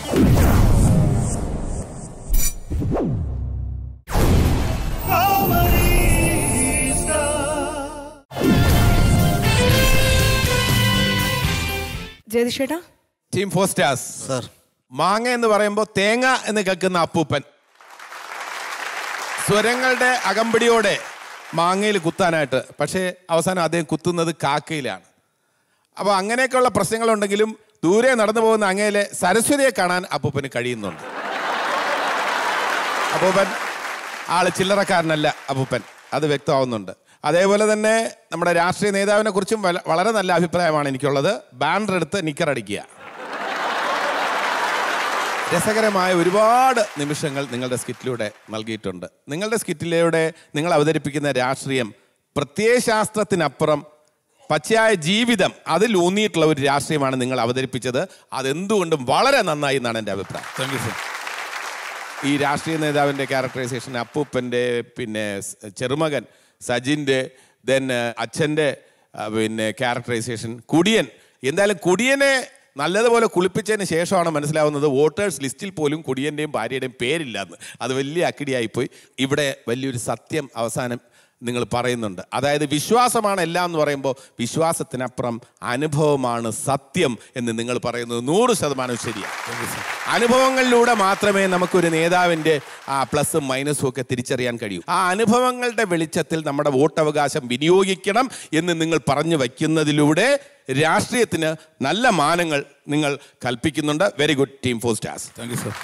ജയതിഷേട്ടാ ടീം ഫോർ സ്റ്റാർസ് സർ മാങ്ങ എന്ന് പറയുമ്പോൾ തേങ്ങ എന്ന് കേൾക്കുന്ന അപ്പൂപ്പൻ സ്വരങ്ങളുടെ അകമ്പടിയോടെ മാങ്ങയിൽ കുത്താനായിട്ട് പക്ഷേ അവസാനം അദ്ദേഹം കുത്തുന്നത് കാക്കയിലാണ് അപ്പോൾ അങ്ങനെയൊക്കെയുള്ള പ്രശ്നങ്ങളുണ്ടെങ്കിലും ദൂരെ നടന്നു പോകുന്ന അങ്ങയിലെ സരസ്വതിയെ കാണാൻ അപ്പൂപ്പന് കഴിയുന്നുണ്ട് അപ്പൂപ്പൻ ആള് ചില്ലറക്കാരനല്ല അപ്പൂപ്പൻ അത് വ്യക്തമാവുന്നുണ്ട് അതേപോലെ തന്നെ നമ്മുടെ രാഷ്ട്രീയ നേതാവിനെ കുറിച്ചും വല- വളരെ നല്ല അഭിപ്രായമാണ് എനിക്കുള്ളത് ബാനർ എടുത്ത് നിക്കറടിക്കുക രസകരമായ ഒരുപാട് നിമിഷങ്ങൾ നിങ്ങളുടെ സ്കിറ്റിലൂടെ നൽകിയിട്ടുണ്ട് നിങ്ങളുടെ സ്കിറ്റിലൂടെ നിങ്ങൾ അവതരിപ്പിക്കുന്ന രാഷ്ട്രീയം പ്രത്യയശാസ്ത്രത്തിനപ്പുറം പച്ചയായ ജീവിതം അതിൽ ഊന്നിയിട്ടുള്ള ഒരു രാഷ്ട്രീയമാണ് നിങ്ങൾ അവതരിപ്പിച്ചത് അതെന്തുകൊണ്ടും വളരെ നന്നായി എന്നാണ് എൻ്റെ അഭിപ്രായം താങ്ക് യു സർ ഈ രാഷ്ട്രീയ നേതാവിൻ്റെ ക്യാരക്ടറൈസേഷൻ അപ്പൂപ്പൻ്റെ പിന്നെ സ് ചെറുമകൻ സജിൻ്റെ ദെൻ അച്ഛൻ്റെ ആ, പിന്നെ ക്യാരക്ടറൈസേഷൻ കുടിയൻ എന്തായാലും കുടിയനെ നല്ലതുപോലെ കുളിപ്പിച്ചതിന് ശേഷമാണ് മനസ്സിലാവുന്നത് വോട്ടേഴ്സ് ലിസ്റ്റിൽ പോലും കുടിയൻ്റെയും ഭാര്യയുടെയും പേരില്ലെന്ന് അത് വലിയ അക്കിടിയായിപ്പോയി ഇവിടെ വലിയൊരു സത്യം അവസാനം നിങ്ങൾ പറയുന്നുണ്ട് അതായത് വിശ്വാസമാണ് എല്ലാം എന്ന് പറയുമ്പോൾ വിശ്വാസത്തിനപ്പുറം അനുഭവമാണ് സത്യം എന്ന് നിങ്ങൾ പറയുന്നത് നൂറ് ശതമാനം ശരിയാണ് അനുഭവങ്ങളിലൂടെ മാത്രമേ നമുക്കൊരു നേതാവിൻ്റെ ആ പ്ലസും മൈനസും ഒക്കെ തിരിച്ചറിയാൻ കഴിയൂ ആ അനുഭവങ്ങളുടെ വെളിച്ചത്തിൽ നമ്മുടെ വോട്ടവകാശം വിനിയോഗിക്കണം എന്ന് നിങ്ങൾ പറഞ്ഞു വയ്ക്കുന്നതിലൂടെ രാഷ്ട്രീയത്തിന് നല്ല മാനങ്ങൾ നിങ്ങൾ കൽപ്പിക്കുന്നുണ്ട് very good team four stars thank you sir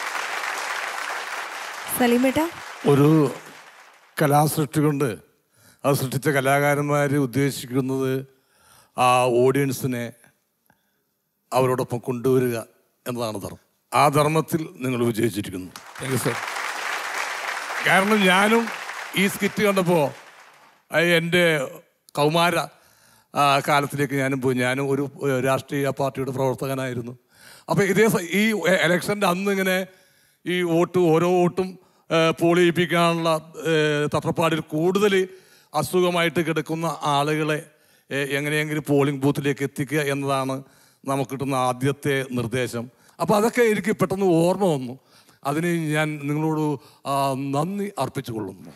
സലീമേട്ടാ ഒരു കലാസൃഷ്ടി കൊണ്ട് അത് സൃഷ്ടിച്ച കലാകാരന്മാർ ഉദ്ദേശിക്കുന്നത് ആ ഓഡിയൻസിനെ അവരോടൊപ്പം കൊണ്ടുവരിക എന്നതാണ് ധർമ്മം ആ ധർമ്മത്തിൽ നിങ്ങൾ വിജയിച്ചിരിക്കുന്നു താങ്ക് യു സർ കാരണം ഞാനും ഈ സ്കിറ്റ് കണ്ടപ്പോൾ എൻ്റെ കൗമാര ആ, കാലത്തിലേക്ക് ഞാനും പോയി ഞാനും ഒരു ഏഹ്, രാഷ്ട്രീയ പാർട്ടിയുടെ പ്രവർത്തകനായിരുന്നു അപ്പോൾ ഇതേ സ- ഈ എലക്ഷൻ്റെ അന്ന് ഇങ്ങനെ ഈ വോട്ട് ഓരോ വോട്ടും ഏഹ്, പോൾ ചെയ്യിപ്പിക്കാനുള്ള ഏഹ്, തത്രപ്പാടിൽ കൂടുതൽ അസുഖമായിട്ട് കിടക്കുന്ന ആളുകളെ ഏഹ്, എങ്ങനെയെങ്കിലും പോളിംഗ് ബൂത്തിലേക്ക് എത്തിക്കുക എന്നതാണ് നമുക്ക് കിട്ടുന്ന ആദ്യത്തെ നിർദ്ദേശം അപ്പോൾ അതൊക്കെ എനിക്ക് പെട്ടെന്ന് ഓർമ്മ വന്നു അതിന് ഞാൻ നിങ്ങളോട് ആ, നന്ദി അർപ്പിച്ചു കൊള്ളുന്നു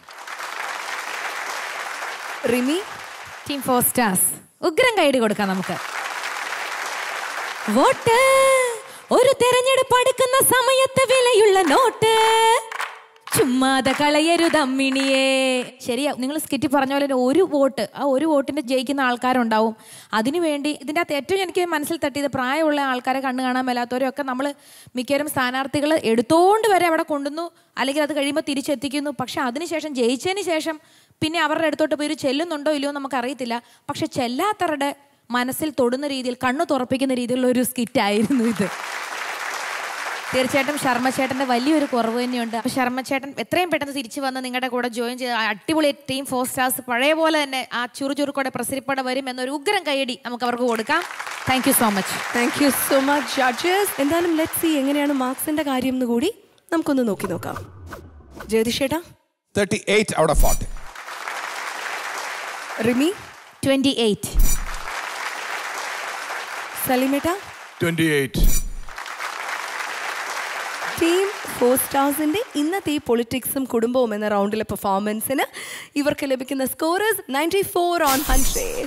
റിമി ടീം ഫോർ സ്റ്റാർസ് ഉഗ്രം കൈഡ് കൊടുക്കാം നമുക്ക് വോട്ട് ഒരു തെരഞ്ഞെടുപ്പ് അടുക്കുന്ന സമയത്ത് വിലയുള്ള നോട്ട് ചുമ്മാതെ കളയരുതമ്മിണിയേ ശരിയാ നിങ്ങൾ സ്കിറ്റി പറഞ്ഞ പോലെ തന്നെ ഒരു വോട്ട് ആ ഒരു വോട്ടിന്റെ ജയിക്കുന്ന ആൾക്കാരുണ്ടാവും അതിനുവേണ്ടി ഇതിൻ്റെ അകത്ത് ഏറ്റവും എനിക്ക് മനസ്സിൽ തട്ടിയത് പ്രായമുള്ള ആൾക്കാരെ കണ്ണു കാണാൻ മേലാത്തവരും ഒക്കെ നമ്മൾ മിക്കവരും സ്ഥാനാർത്ഥികൾ എടുത്തോണ്ട് വരെ അവിടെ കൊണ്ടുവന്നു അല്ലെങ്കിൽ അത് കഴിയുമ്പോൾ തിരിച്ചെത്തിക്കുന്നു പക്ഷെ അതിനുശേഷം ജയിച്ചതിന് ശേഷം പിന്നെ അവരുടെ അടുത്തോട്ട് പോയി ഒരു ചെല്ലുന്നുണ്ടോ ഇല്ലയോ നമുക്ക് അറിയത്തില്ല പക്ഷെ ചെല്ലാത്തവരുടെ മനസ്സിൽ തൊടുന്ന രീതിയിൽ കണ്ണു തുറപ്പിക്കുന്ന രീതിയിലുള്ള ഒരു സ്കിറ്റായിരുന്നു ഇത് തീർച്ചയായിട്ടും ശർമ്മചേട്ടന്റെ വലിയൊരു കുറവ് തന്നെയുണ്ട് അപ്പൊ ശർമ്മചേട്ടൻ എത്രയും പെട്ടെന്ന് തിരിച്ചു വന്ന് നിങ്ങളുടെ കൂടെ ജോയിൻ ചെയ്ത് ആ അടിപൊളി ടീം ഫോർ സ്റ്റാർസ് പഴയ പോലെ തന്നെ ആ ചുറുചുറുക്കോടെ പ്രസരിപ്പോടെ വരും എന്നൊരു ഉഗ്രം കൈയടി നമുക്ക് അവർക്ക് കൊടുക്കാം thank you so much thank you so much judges എന്തായാലും ലെറ്റ് സി എങ്ങനെയാണ് മാർക്സിന്റെ കാര്യം എന്ന് കൂടി നമുക്കൊന്ന് നോക്കി നോക്കാം ജയതിഷേട്ടാ thirty eight out of forty Rimi twenty eight സലീമേട്ടാ ട്വൻറ്റി എയ്റ്റ് ടീം ഫോർ സ്റ്റാർസിന്റെ ഇന്നത്തെ ഈ പൊളിറ്റിക്സും കുടുംബവും എന്ന റൗണ്ടിലെ പെർഫോമൻസിന് ഇവർക്ക് ലഭിക്കുന്ന scorers ninety four on hundred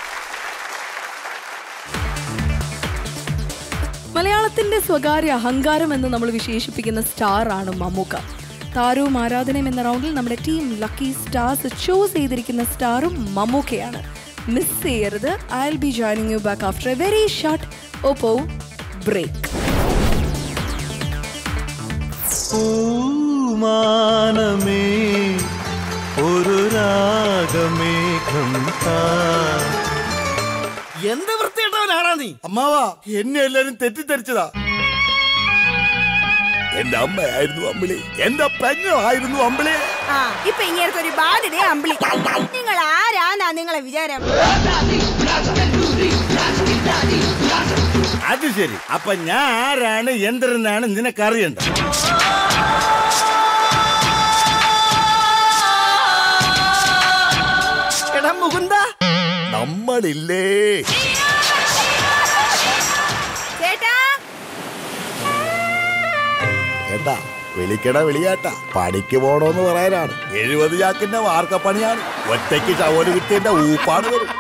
മലയാളത്തിന്റെ സ്വകാര്യ അഹങ്കാരം എന്ന് നമ്മൾ വിശേഷിപ്പിക്കുന്ന സ്റ്റാർ ആണ് മമ്മൂക്ക താരവും ആരാധനയും എന്ന റൗണ്ടിൽ നമ്മുടെ ടീം ലക്കി സ്റ്റാർസ് ചൂസ് ചെയ്തിരിക്കുന്ന സ്റ്റാറും മമ്മൂക്കയാണ് മിസ് ചെയ്യരുത് I will be joining you back after a very short Oppo break പൂമാനമേ ഒരു രാഗമേഘം താ എന്ത് വൃത്തിയിട്ടവനാണോ നീ അമ്മാവാ എന്നെ എല്ലാരും തെറ്റിദ്ധരിച്ചതാ എന്റെ അമ്മയായിരുന്നു അമ്പിളി എന്റെ പെങ്ങളുമായിരുന്നു അമ്പിളി ആ ഇപ്പൊ ഇങ്ങേർക്ക് ഒരു ബാധ്യത അമ്പിളി നിങ്ങൾ ആരാന്നാ നിങ്ങളെ വിചാരം അത് ശരി അപ്പൊ ഞാൻ ആരാണ് എന്തെന്നാണ് നിനക്കറിയണ്ട നമ്മളില്ലേ ചേട്ടാ എന്താ വിളിക്കട വിളിയാട്ട പണിക്ക് പോണോന്ന് പറയാനാണ് എഴുപത് ചാക്കിന്റെ വാർക്കപ്പണിയാണ് ഒറ്റയ്ക്ക് ചവല് കിട്ടിയന്റെ ഊപ്പാട് വരും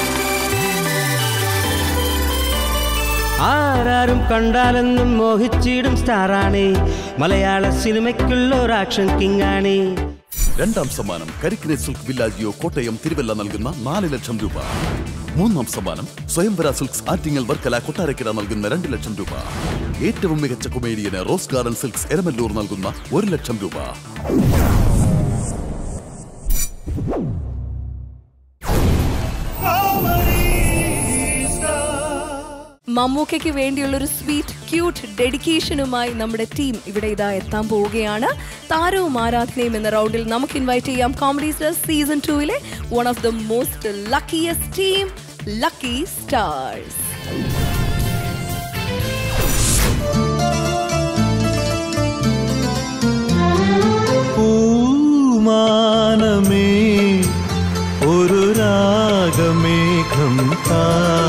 ആരാരും കണ്ടാലെന്നും മോഹിച്ചിടും സ്റ്റാറാണേ മലയാള സിനിമയ്ക്കുള്ള ഒരു ആക്ഷൻ കിങ് ആണ് രണ്ടാം സമ്മാനം കരിക്കിനെ സിൽക്ക് വില്ലാജിയോ കോട്ടയം തിരുവല്ല നൽകുന്ന നാല് ലക്ഷം രൂപ മൂന്നാം സമ്മാനം സ്വയംവര സിൽക്സ് ആറ്റിങ്ങൽ വർക്കല കൊട്ടാരക്കര നൽകുന്ന രണ്ട് ലക്ഷം രൂപ ഏറ്റവും മികച്ച കൊമേഡിയന് റോസ് ഗാർഡൻ സിൽക്സ് എരമല്ലൂർ നൽകുന്ന ഒരു ലക്ഷം രൂപ മമ്മൂക്കയ്ക്ക് വേണ്ടിയുള്ള ഒരു സ്വീറ്റ് ക്യൂട്ട് ഡെഡിക്കേഷനുമായി നമ്മുടെ ടീം ഇവിടെ ഇതാ എത്താൻ പോവുകയാണ് താരവും ആരാധനയും എന്ന റൗണ്ടിൽ നമുക്ക് ഇൻവൈറ്റ് ചെയ്യാം കോമഡി സ്റ്റാർ സീസൺ ടൂവിലെ one of the most luckiest team lucky stars പൂമാനമേ ഒരു രാഗമേഘം താ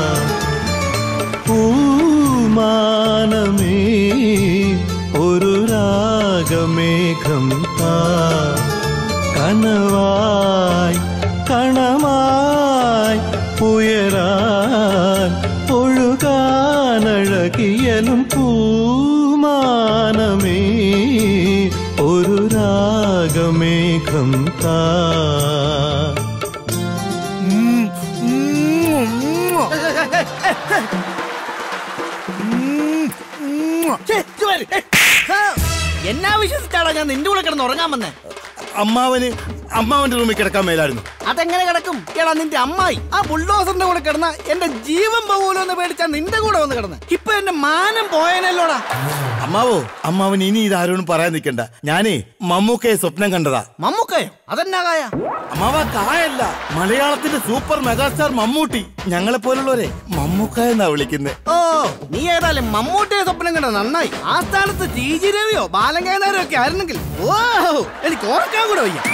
പൂമാനമേ ഒരു രാഗമേഘം താ കനവായി കണമായി ഉയരാൻ ഒഴുകാനഴകിയലും പൂമാനമേ ഒരു രാഗമേഘം താ എന്നാ വിശ്വസിച്ചാടാ ഞാൻ നിന്റെ കൂടെ കിടന്ന് ഉറങ്ങാൻ വന്നേ അമ്മാവന് അമ്മാവന്റെ റൂമിൽ കിടക്കാൻ മേലായിരുന്നു അതെങ്ങനെ കിടക്കും എടാ നിന്റെ അമ്മായി ആ ബുൾഡോസറിന്റെ കൂടെ കിടന്ന എന്റെ ജീവൻ പോകൂലോ എന്ന് പേടിച്ചാ നിന്റെ കൂടെ വന്ന് കിടന്ന് ഇപ്പൊ എന്റെ മാനം പോയനല്ലോടാ അമ്മാവോ അമ്മാവൻ ഇനി ഇത് ആരോടും പറയാൻ നിൽക്കണ്ട ഞാനേ മമ്മൂക്കയെ സ്വപ്നം കണ്ടതാ മമ്മൂക്കയോ അതെന്നാ കായ അമ്മാവ കായല്ല മലയാളത്തിന്റെ സൂപ്പർ മെഗാസ്റ്റാർ മമ്മൂട്ടി ഞങ്ങളെ പോലുള്ളവരെ മമ്മൂക്ക എന്നാ വിളിക്കുന്നത് ഓ നീ ഏതായാലും മമ്മൂട്ടിയെ സ്വപ്നം കണ്ട നന്നായി ആ സ്ഥാനത്ത് ടി ജി രവിയോ ബാലങ്കേതാരോ ഒക്കെ ആയിരുന്നെങ്കിൽ ഓ എനിക്ക് ഓർക്കാൻ കൂടെ വയ്യ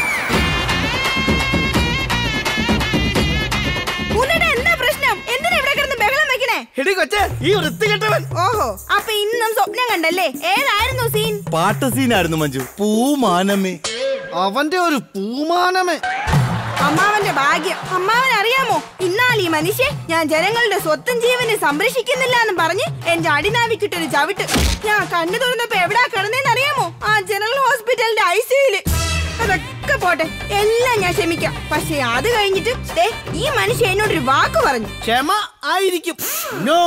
ഉണ്ണിയുടെ എന്താ പ്രശ്നം എന്തിനാ ഇവിടെ കിടന്ന് ബഹളം വെക്കണേ എടി കൊച്ചേ ഈ വൃത്തികെട്ടവൻ ഓഹോ അപ്പൊ ഇന്നും സ്വപ്നം കണ്ടല്ലേ ഏതായിരുന്നു സീൻ പാട്ട് സീനായിരുന്നു മഞ്ജു പൂമാനമേ അവന്റെ ഒരു പൂമാനമേ അമ്മാവന്റെ ഭാഗ്യം അമ്മാവൻ അറിയാമോ ഇന്നാൽ ഈ മനുഷ്യൻ ഞാൻ ജനങ്ങളുടെ സ്വത്തും ജീവനെ സംരക്ഷിക്കുന്നില്ല എന്ന് പറഞ്ഞ് എന്റെ അടിനാവിക്കിട്ടൊരു ചവിട്ട് ഞാൻ കണ്ണു തുറന്നപ്പോ എവിടാ കിടന്നേന്ന് അറിയാമോ ആ ജനറൽ ഹോസ്പിറ്റലിന്റെ ഐ സിയുല് അതൊക്കെ പോട്ടെ എല്ലാം ഞാൻ ക്ഷമിക്കാം പക്ഷെ അത് കഴിഞ്ഞിട്ട് ദേ, ഈ മനുഷ്യൻ എന്നോടൊരു വാക്ക് പറഞ്ഞു ക്ഷമ ആയിരിക്കും നോ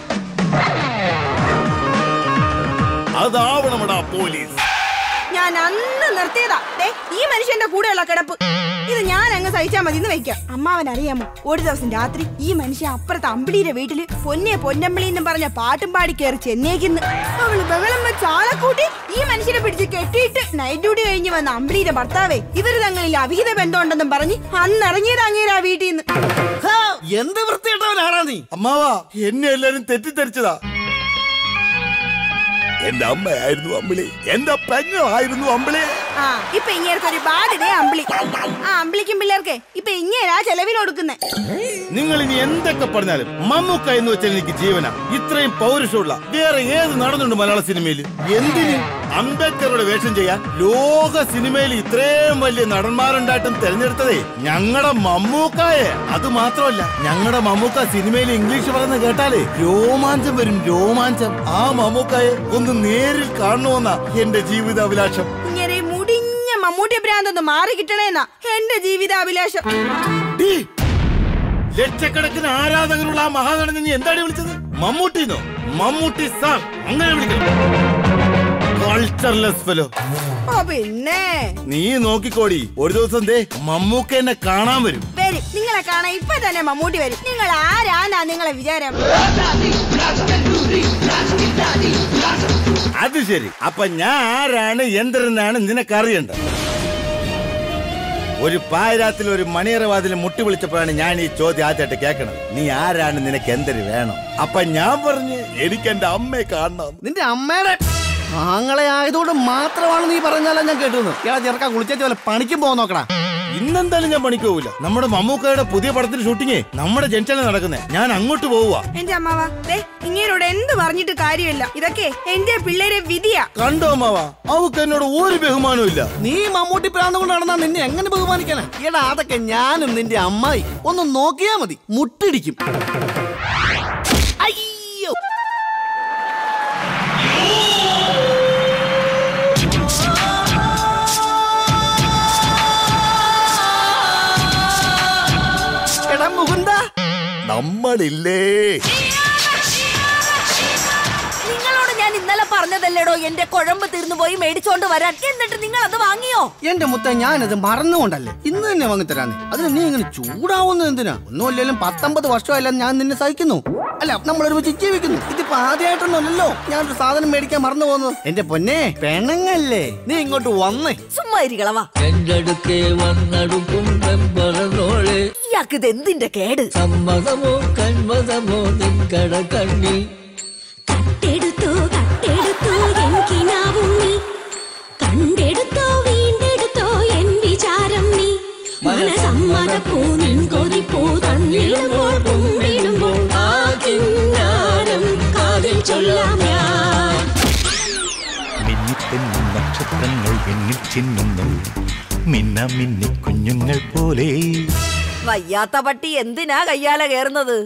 അതാവണമടാ പോലീസ് ഞാൻ അന്ന് നിർത്തിയതാ ദേ, ഈ മനുഷ്യന്റെ കൂടെയുള്ള കിടപ്പ് ഇത് ഞാൻ അങ്ങ് സഹിച്ചാ മതി എന്ന് വെക്കാം അമ്മാവൻ അറിയാമോ ഒരു ദിവസം രാത്രി ഈ മനുഷ്യൻ അപ്പുറത്ത് അമ്പിളിയുടെ വീട്ടില് പൊന്നെ പൊന്നമ്പിളി എന്നും പറഞ്ഞ പാട്ടും പാടി കയറി ചെന്നേക്കുന്നു അവള് ബഹളം വെച്ച് ആളെ കൂട്ടി ഈ മനുഷ്യനെ പിടിച്ച് കെട്ടിയിട്ട് നൈറ്റ് ഡ്യൂട്ടി കഴിഞ്ഞ് വന്ന അമ്പിളിയുടെ ഭർത്താവേ ഇവര് തങ്ങളിൽ അവിഹിത ബന്ധമുണ്ടെന്നും പറഞ്ഞ് അന്ന് ഇറങ്ങിയത് അങ്ങേരാ വീട്ടിൽ നിന്ന് എന്ത് വൃത്തിയിട്ടവനാടാ നീ അമ്മാവാ എന്നെ എല്ലാരും തെറ്റിദ്ധരിച്ചതാ എന്റെ അമ്മയായിരുന്നു അമ്പിളി എന്റെ പെങ്ങളായിരുന്നു അമ്പിളി ആ ഇപ്പൊ ഇങ്ങേർക്ക് ഒരു ബാധ്യതേ അമ്പിളി ആ അമ്പിളിക്കും പിള്ളേർക്ക് ഇപ്പൊ ഇങ്ങേരാ ചെലവിന് കൊടുക്കുന്നേ നിങ്ങൾ ഇനി എന്തൊക്കെ പറഞ്ഞാലും മമ്മൂക്ക എന്ന് വെച്ചാൽ എനിക്ക് ജീവന ഇത്രയും പൗരുഷമുള്ള വേറെ ഏത് നടന്നുണ്ട് മലയാള സിനിമയിൽ എന്തിന് അംബേദ്കറുടെ വേഷം ചെയ്യാൻ ലോക സിനിമയിൽ ഇത്രയും വലിയ നടന്മാരുണ്ടായിട്ടും തെരഞ്ഞെടുത്തതേ ഞങ്ങളുടെ മമ്മൂക്കായെ അത് മാത്രമല്ല ഞങ്ങളുടെ മമ്മൂക്ക സിനിമയിൽ ഇംഗ്ലീഷ് പറയുന്നത് കേട്ടാലേ രോമാഞ്ചം വരും രോമാഞ്ചം ആ മമ്മൂക്കായെ ഒന്ന് നേരിൽ കാണണമെന്ന എന്റെ ജീവിതാഭിലാഷം ഇങ്ങനെ ഈ മുടിഞ്ഞ മമ്മൂട്ടി ഭ്രാന്തൊന്ന് മാറി കിട്ടണേന്നാ എന്റെ ജീവിതാഭിലാഷം ഡീ, ലക്ഷക്കണക്കിന് ആരാധകരുള്ള ആ മഹാനടനെ നീ എന്താണ് വിളിച്ചത് മമ്മൂട്ടിന്നോ മമ്മൂട്ടി സാർ അങ്ങനെ വിളിക്കണം കൾച്ചർലെസ് ഫെലോ ഓ പിന്നെ നീ നോക്കിക്കോടി ഒരു ദിവസം ദേ മമ്മൂക്ക എന്നെ കാണാൻ വരും വരും നിങ്ങളെ കാണാൻ ഇപ്പൊ തന്നെ മമ്മൂട്ടി വരും നിങ്ങൾ ആരാന്നാ നിങ്ങളെ വിചാരം അത് ശരി അപ്പൊ ഞാൻ ആരാണ് എന്തെന്നാണ് നിനക്കറിയേണ്ടത് ഒരു പായരാത്തിൽ ഒരു മണിയറവാതിൽ മുട്ടി വിളിച്ചപ്പോഴാണ് ഞാൻ ഈ ചോദ്യം ആദ്യമായിട്ട് കേൾക്കണത് നീ ആരാണ് നിനക്ക് എന്തൊരു വേണം അപ്പൊ ഞാൻ പറഞ്ഞു എനിക്ക് എന്റെ അമ്മയെ കാണണം നിന്റെ അമ്മയുടെ ആങ്ങളെ ആയതുകൊണ്ട് മാത്രമാണ് നീ പറഞ്ഞാലോ ഞാൻ കേട്ടു എടാ ചെറുക്കാൻ കുളിച്ചേച്ച് വല്ല പണിക്കും പോകാൻ നോക്കടാ ഇന്നെന്തായാലും ഞാൻ പണിക്ക് പോവില്ല നമ്മുടെ മമ്മൂക്കയുടെ പുതിയ പടത്തിന്റെ ഷൂട്ടിങ്ങേ നമ്മുടെ ജംഗ്ഷനിൽ നടക്കുന്നേ ഞാൻ അങ്ങോട്ട് പോവുക എന്റെ അമ്മാവ ദേ ഇങ്ങനോട് എന്ത് പറഞ്ഞിട്ട് കാര്യമില്ല ഇതൊക്കെ എന്റെ പിള്ളേരെ വിധിയാ കണ്ടോ അമ്മാവ അവക്ക് എന്നോട് ഒരു ബഹുമാനവും ഇല്ല നീ മമ്മൂട്ടി പ്രാന്ത് കൊണ്ട് നടന്നാ നിന്നെ എങ്ങനെ ബഹുമാനിക്കാനാ എടാ അതൊക്കെ ഞാനും നിന്റെ അമ്മായി ഒന്ന് നോക്കിയാ മതി മുട്ടിടിക്കും അയ്യോ എടാ മുകുന്ദ നമ്മളില്ലേ നിങ്ങളോട് ഞാൻ ഇന്നലെ പറഞ്ഞതല്ലേടോ എന്റെ കുഴമ്പ് തീർന്നു പോയി മേടിച്ചോണ്ട് വരാൻ എന്നിട്ട് നിങ്ങൾ അത് വാങ്ങിയോ എന്റെ മുത്ത ഞാനത് മറന്നുകൊണ്ടല്ലേ ഇന്ന് തന്നെ വാങ്ങിത്തരാന്നേ അതിന് നീ ഇങ്ങനെ ചൂടാവുന്നത് എന്തിനാ ഒന്നുമല്ലെങ്കിലും പത്തൊമ്പത് വർഷമല്ല ഞാൻ നിന്നെ സഹിക്കുന്നു അല്ല നമ്മൾ ഒരുമിച്ച് ജീവിക്കുന്നു ഇതിപ്പോ ആദ്യമായിട്ടൊന്നുമല്ലല്ലോ ഞാനൊരു സാധനം മേടിക്കാൻ മറന്നു പോകുന്നത് എന്റെ പൊന്നെ പെണങ്ങല്ലേ നീ ഇങ്ങോട്ട് വന്നേ ചുമ്മാ ഇരികളവാ എന്റെ അടുക്കേ വന്നടുക്കും വെമ്പറന്നോളെ ഇയാൾക്ക് ഇത് എന്തിന്റെ കേട് സമ്മതമോ കന്മതമോ നിൻകട കണ്ണിൽ കട്ടെടുത്തോ കട്ടെടുത്തോ എൻ കിനാവും നീ കണ്ടെടുത്തോ വീണ്ടെടുത്തോ എൻ വിചാരം നീ മനസമ്മതപ്പൂ നിൻ കൊതിപ്പൂ തന്നിടുമ്പോൾ കുമ്പിടുമ്പോൾ ആ കിന്നാരം കാതിൽ ചൊല്ലാം ഞാൻ മിന്നിത്തെന്നും നക്ഷത്രങ്ങൾ എന്നിൽ ചിന്നുന്നു മിന്ന മിന്നി കുഞ്ഞുങ്ങൾ പോലെ വയ്യാത്ത പട്ടി എന്തിനാ കയ്യാല കേറുന്നത്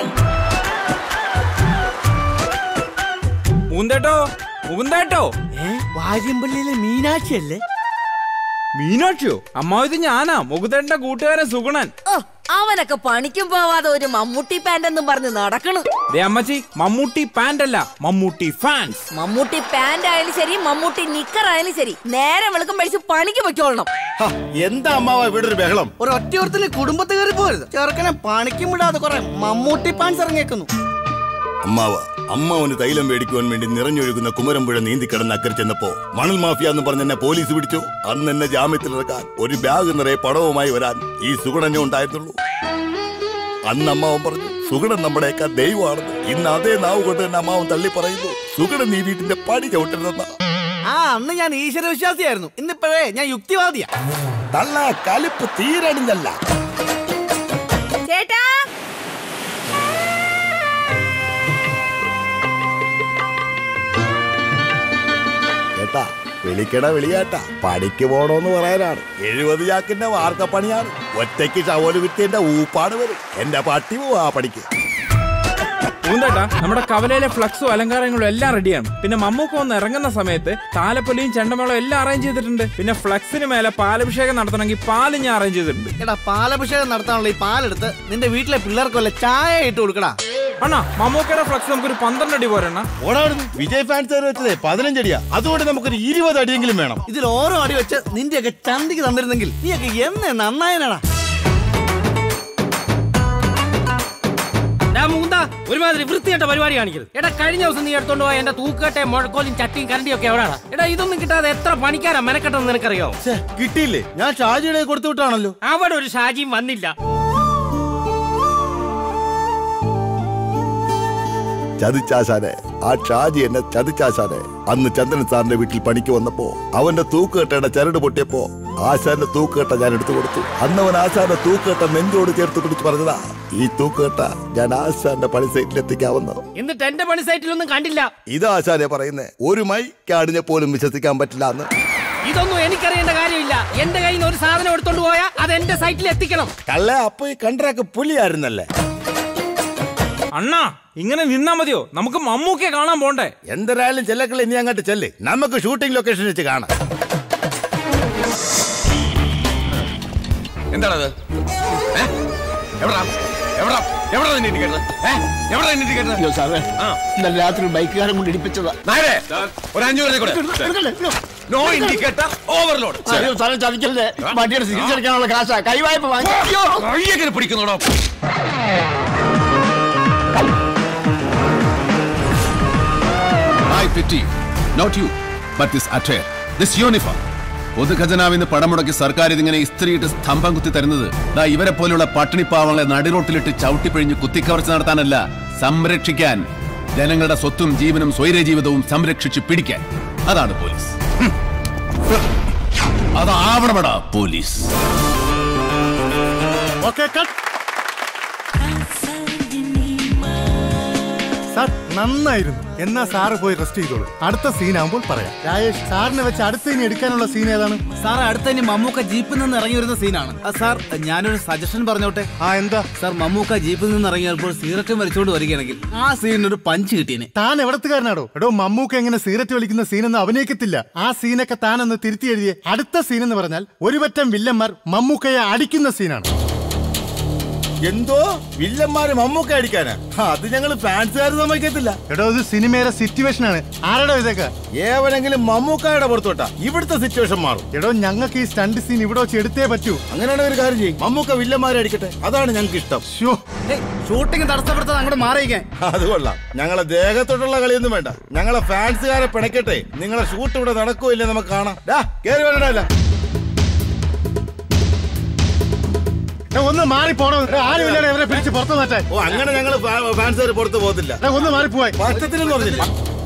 മുകുന്ദേട്ടോ മുകുന്ദേട്ടോ വാര്യമ്പള്ളിയിലെ മീനാക്ഷി അല്ലേ മീനാക്ഷിയോ അമ്മാവ് ഇത് ഞാനാ മുകുന്ദേട്ടന്റെ കൂട്ടുകാരൻ സുഗുണൻ ഓ അവനൊക്കെ പണിക്കും പോവാതെ ഒരു മമ്മൂട്ടി പാന്റ് എന്നും പറഞ്ഞ് നടക്കണു ദേ അമ്മച്ചി മമ്മൂട്ടി പാന്റ് അല്ല മമ്മൂട്ടി ഫാൻസ് മമ്മൂട്ടി പാന്റ് ആയാലും ശരി മമ്മൂട്ടി നിക്കർ ആയാലും ശരി നേരെ വെളുക്കും പഠിച്ച് പണിക്ക് പൊയ്ക്കോളണം എന്താ അമ്മാവ ഇവിടെ ഒരു ബഹളം ഒരു ഒറ്റയോർത്തിന് കുടുംബത്ത് കയറി പോരുത് ചെറുക്കനെ പണിക്കും വിടാതെ കുറെ മമ്മൂട്ടി പാൻസ് ഇറങ്ങിയേക്കുന്നു അമ്മാവ അമ്മാവന് തൈലം മേടിക്കുവാൻ വേണ്ടി നിറഞ്ഞൊഴുകുന്ന കുമരമ്പുഴ നീന്തിക്കിടന്ന് അക്കരെ ചെന്നപ്പോ മണൽ മാഫിയ എന്ന് പറഞ്ഞ് എന്നെ പോലീസ് പിടിച്ചു അന്ന് എന്നെ ജാമ്യത്തിലിറക്കാൻ ഒരു ബാഗ് നിറയെ പടവുമായി വരാൻ ഈ സുഗുണനെ ഉണ്ടായിരുന്നുള്ളൂ അന്ന് അമ്മാവൻ പറഞ്ഞു സുഗുണൻ നമ്മുടെയൊക്കെ ദൈവമാണെന്ന് ഇന്ന് അതേ നാവ് കൊണ്ട് തന്നെ അമ്മാവൻ തള്ളി പറയുന്നു സുഗുണൻ നീ വീട്ടിന്റെ പടി ചവിട്ടരുതെന്ന ആ അന്ന് ഞാൻ ഈശ്വര വിശ്വാസിയായിരുന്നു ഇന്നിപ്പോഴേ ഞാൻ യുക്തിവാദിയാ തള്ള കലിപ്പ് തീരണിഞ്ഞല്ല ചേട്ടാ കേട്ടാ വിളിക്കട വിളിയാട്ടാ പണിക്ക് പോണോന്ന് പറയാനാണ് എഴുപത് ചാക്കിന്റെ വാർക്കപ്പണിയാണ് ഒറ്റയ്ക്ക് ചവല് വിറ്റിന്റെ ഊപ്പാട് വരും എന്റെ പട്ടി പോവാ പണിക്ക് പൂന്തേട്ടാ നമ്മുടെ കവലയിലെ ഫ്ലക്സും അലങ്കാരങ്ങളും എല്ലാം റെഡിയാണ് പിന്നെ മമ്മൂക്ക ഒന്ന് ഇറങ്ങുന്ന സമയത്ത് താലപ്പൊലിയും ചെണ്ടമേളവും എല്ലാം അറേഞ്ച് ചെയ്തിട്ടുണ്ട് പിന്നെ ഫ്ലക്സിന് മേലെ പാലഭിഷേകം നടത്തണമെങ്കിൽ പാല് ഞാൻ അറേഞ്ച് ചെയ്തിട്ടുണ്ട് എടാ പാലഭിഷേകം നടത്താനുള്ള ഈ പാലെടുത്ത് നിന്റെ വീട്ടിലെ പിള്ളേർക്കൊല്ല ചായ ഇട്ട് കൊടുക്കടാ അണ്ണാ മമ്മൂക്കയുടെ ഫ്ലക്സ് നമുക്കൊരു പന്ത്രണ്ട് അടി പോരെണ്ണ ഓടാടുന്നു വിജയ് ഫാൻസ് വെച്ചതേ പതിനഞ്ചടിയാ അതുകൊണ്ട് നമുക്കൊരു ഇരുപത് അടിയെങ്കിലും വേണം ഇതിൽ ഓരോ അടി വെച്ച് നിന്റെയൊക്കെ ചന്തിക്ക് തന്നിരുന്നെങ്കിൽ നീയൊക്കെ എന്നെ നന്നായനടാ ഡാ മൂന്ത ഒരുമാതിരി വൃത്തികെട്ട പരിപാടി കാണിക്കരുത് എടാ കഴിഞ്ഞ ദിവസം നീ എടുത്തോണ്ട് പോയ എന്റെ തൂക്കട്ടെ മുഴക്കോലും ചട്ടിയും കരണ്ടിയും ഒക്കെ എവിടെയാണ് എടാ ഇതൊന്നും കിട്ടാതെ എത്ര പണിക്കാരാ മെനക്കെട്ടെന്ന് നിനക്കറിയോ കിട്ടിയില്ലേ ഞാൻ ഷാജിയുടെ കൊടുത്തു വിട്ടാണല്ലോ അവിടെ ഒരു ഷാജിയും വന്നില്ല ചതിച്ചാശാനെ ആ ഷാജി എന്നെ ചതിച്ചാശാനെ അന്ന് ചന്ദ്രൻ സാറിന്റെ വീട്ടിൽ പണിക്ക് വന്നപ്പോ അവന്റെ തൂക്കുകെട്ടയുടെ ചരട് പൊട്ടിയപ്പോ ആശാന്റെ തൂക്കുകെട്ട ഞാൻ എടുത്തു കൊടുത്തു അന്ന് അവൻ ആശാന്റെ തൂക്കുകെട്ട നെഞ്ചോട് ചേർത്ത് പിടിച്ച് പറഞ്ഞതാ ഈ തൂക്കുകെട്ട ഞാൻ ആശാന്റെ പണി സൈറ്റിൽ എത്തിക്കാവുന്നു എന്നിട്ട് എന്റെ പണി സൈറ്റിലൊന്നും കണ്ടില്ല ഇത് ആശാനെ പറയുന്നേ ഒരു മൈ കാടിനെ പോലും വിശ്വസിക്കാൻ പറ്റില്ല എന്ന് ഇതൊന്നും എനിക്കറിയേണ്ട കാര്യമില്ല എന്റെ കയ്യിൽ നിന്ന് ഒരു സാധനം എടുത്തോണ്ട് പോയാ അത് എന്റെ സൈറ്റിൽ എത്തിക്കണം കള്ള അപ്പൊ ഈ കണ്ട്രാക്ക് പുലിയായിരുന്നല്ലേ അണ്ണാ ഇങ്ങനെ നിന്നാ മതിയോ നമുക്ക് മമ്മൂക്കയെ കാണാൻ പോണ്ടേ എന്തരായാലും ചെല്ലക്കളെ ഇനി അങ്ങോട്ട് ചെല്ല് നമുക്ക് ഷൂട്ടിംഗ് ലൊക്കേഷൻ വെച്ച് കാണാം എന്താണത് ഏ? എവിടാ എവിടാ എവിടാ നിന്നെ ഇടിക്കുന്നത് ഏ? എവിടാ നിന്നെ ഇടിക്കുന്നത് അയ്യോ സാറേ ഇന്നലെ രാത്രി ബൈക്കുകാരൻ കൊണ്ട് ഇടിപ്പിച്ചതാ നായരെ ഒരു അഞ്ഞൂറ് രൂപ കൂടെ എടുക്കല്ലേ? നോ. നോ ഇൻഡിക്കേറ്റർ ഓവർലോഡ് അയ്യോ സാറേ ചതിക്കല്ലേ വണ്ടിയുടെ സീറ്റ് എടുക്കാനുള്ള കാശാ കൈവായ്പ വാങ്ങി അയ്യോ കയ്യെങ്ങനെ പിടിക്കുന്നോടോ I pity not you, but this attire, this uniform. പൊതുഖജനാവിന്ന് പണം മുടക്കി സർക്കാർ ഇതിങ്ങനെ ഇസ്ത്രീയിട്ട് സ്തംഭം കുത്തി തരുന്നത് ദാ ഇവരെ പോലുള്ള പട്ടിണിപ്പാവങ്ങളെ നടിറോട്ടിലിട്ട് ചവിട്ടിപ്പിഴിഞ്ഞ് കുത്തിക്കവർച്ച നടത്താനല്ല സംരക്ഷിക്കാൻ ജനങ്ങളുടെ സ്വത്തും ജീവനും സ്വൈര ജീവിതവും സംരക്ഷിച്ച് പിടിക്കാൻ അതാണ് പോലീസ് ഹും. അതാവണമെടാ പോലീസ് ഓക്കെ കട്ട് സാർ നന്നായിരുന്നു എന്നാ സാറ് പോയി റെസ്റ്റ് ചെയ്തോളൂ അടുത്ത സീൻ ആകുമ്പോൾ പറയാം രാജേഷ് സാറിനെ വെച്ച് അടുത്ത ഇനി എടുക്കാനുള്ള സീൻ ഏതാണ് സാർ അടുത്ത ഇനി മമ്മൂക്ക ജീപ്പിൽ നിന്ന് ഇറങ്ങി വരുന്ന സീനാണ് ആ, സാർ ഞാനൊരു സജഷൻ പറഞ്ഞോട്ടെ ആ എന്താ സാർ മമ്മൂക്ക ജീപ്പിൽ നിന്ന് ഇറങ്ങിയപ്പോൾ സിഗരറ്റ് വലിച്ചുകൊണ്ട് വരികയാണെങ്കിൽ ആ സീനിന് ഒരു പഞ്ച് കിട്ടിയേനെ താൻ എവിടത്തുകാരനാടോ എടോ മമ്മൂക്ക എങ്ങനെ സിഗരറ്റ് വലിക്കുന്ന സീനൊന്നും അഭിനയിക്കത്തില്ല ആ സീനൊക്കെ താനൊന്ന് തിരുത്തി എഴുതിയേ അടുത്ത സീൻ എന്ന് പറഞ്ഞാൽ ഒരു പറ്റം വില്ലന്മാർ മമ്മൂക്കയെ അടിക്കുന്ന സീനാണ് എന്തോ വില്ലന്മാര് മമ്മൂക്ക അടിക്കാനാ അത് ഞങ്ങൾ ഫാൻസുകാർ സമ്മതിക്കത്തില്ല എടോ ഇത് സിനിമയുടെ സിറ്റുവേഷൻ ആണ് ആരടോ ഇതൊക്കെ ഏവനെങ്കിലും മമ്മൂക്കായുടെ പുറത്തോട്ടാ ഇവിടുത്തെ സിറ്റുവേഷൻ മാറും എടോ ഞങ്ങൾക്ക് ഈ സ്റ്റണ്ട് സീൻ ഇവിടെ വെച്ച് എടുത്തേ പറ്റൂ അങ്ങനെയാണ് ഒരു കാര്യം ചെയ്യും മമ്മൂക്ക വില്ലന്മാരെ അടിക്കട്ടെ അതാണ് ഞങ്ങൾക്ക് ഇഷ്ടം ഷൂട്ടിംഗ് തടസ്സപ്പെടുത്താതെ അങ്ങോട്ട് മാറിയിക്കാൻ അത് കൊള്ളാം ഞങ്ങളെ ദേഹത്തോട്ടുള്ള കളിയൊന്നും വേണ്ട ഞങ്ങളെ ഫാൻസുകാരെ പിണക്കട്ടെ നിങ്ങളെ ഷൂട്ട് ഇവിടെ നടക്കുമോ ഇല്ലേ നമുക്ക് കാണാം ഡാ, കേറി വരണല്ല എടാ, ഒന്ന് മാറി പോണോ ആരുമില്ലാതെ ഇവരെ പിടിച്ച് പുറത്തു മാറ്റാൻ ഓ അങ്ങനെ ഞങ്ങൾ ഫാൻസുകാർ പുറത്ത് പോകത്തില്ല എടാ, ഒന്ന് മാറിപ്പോയി പറ്റത്തില്ലെന്ന് പറഞ്ഞില്ല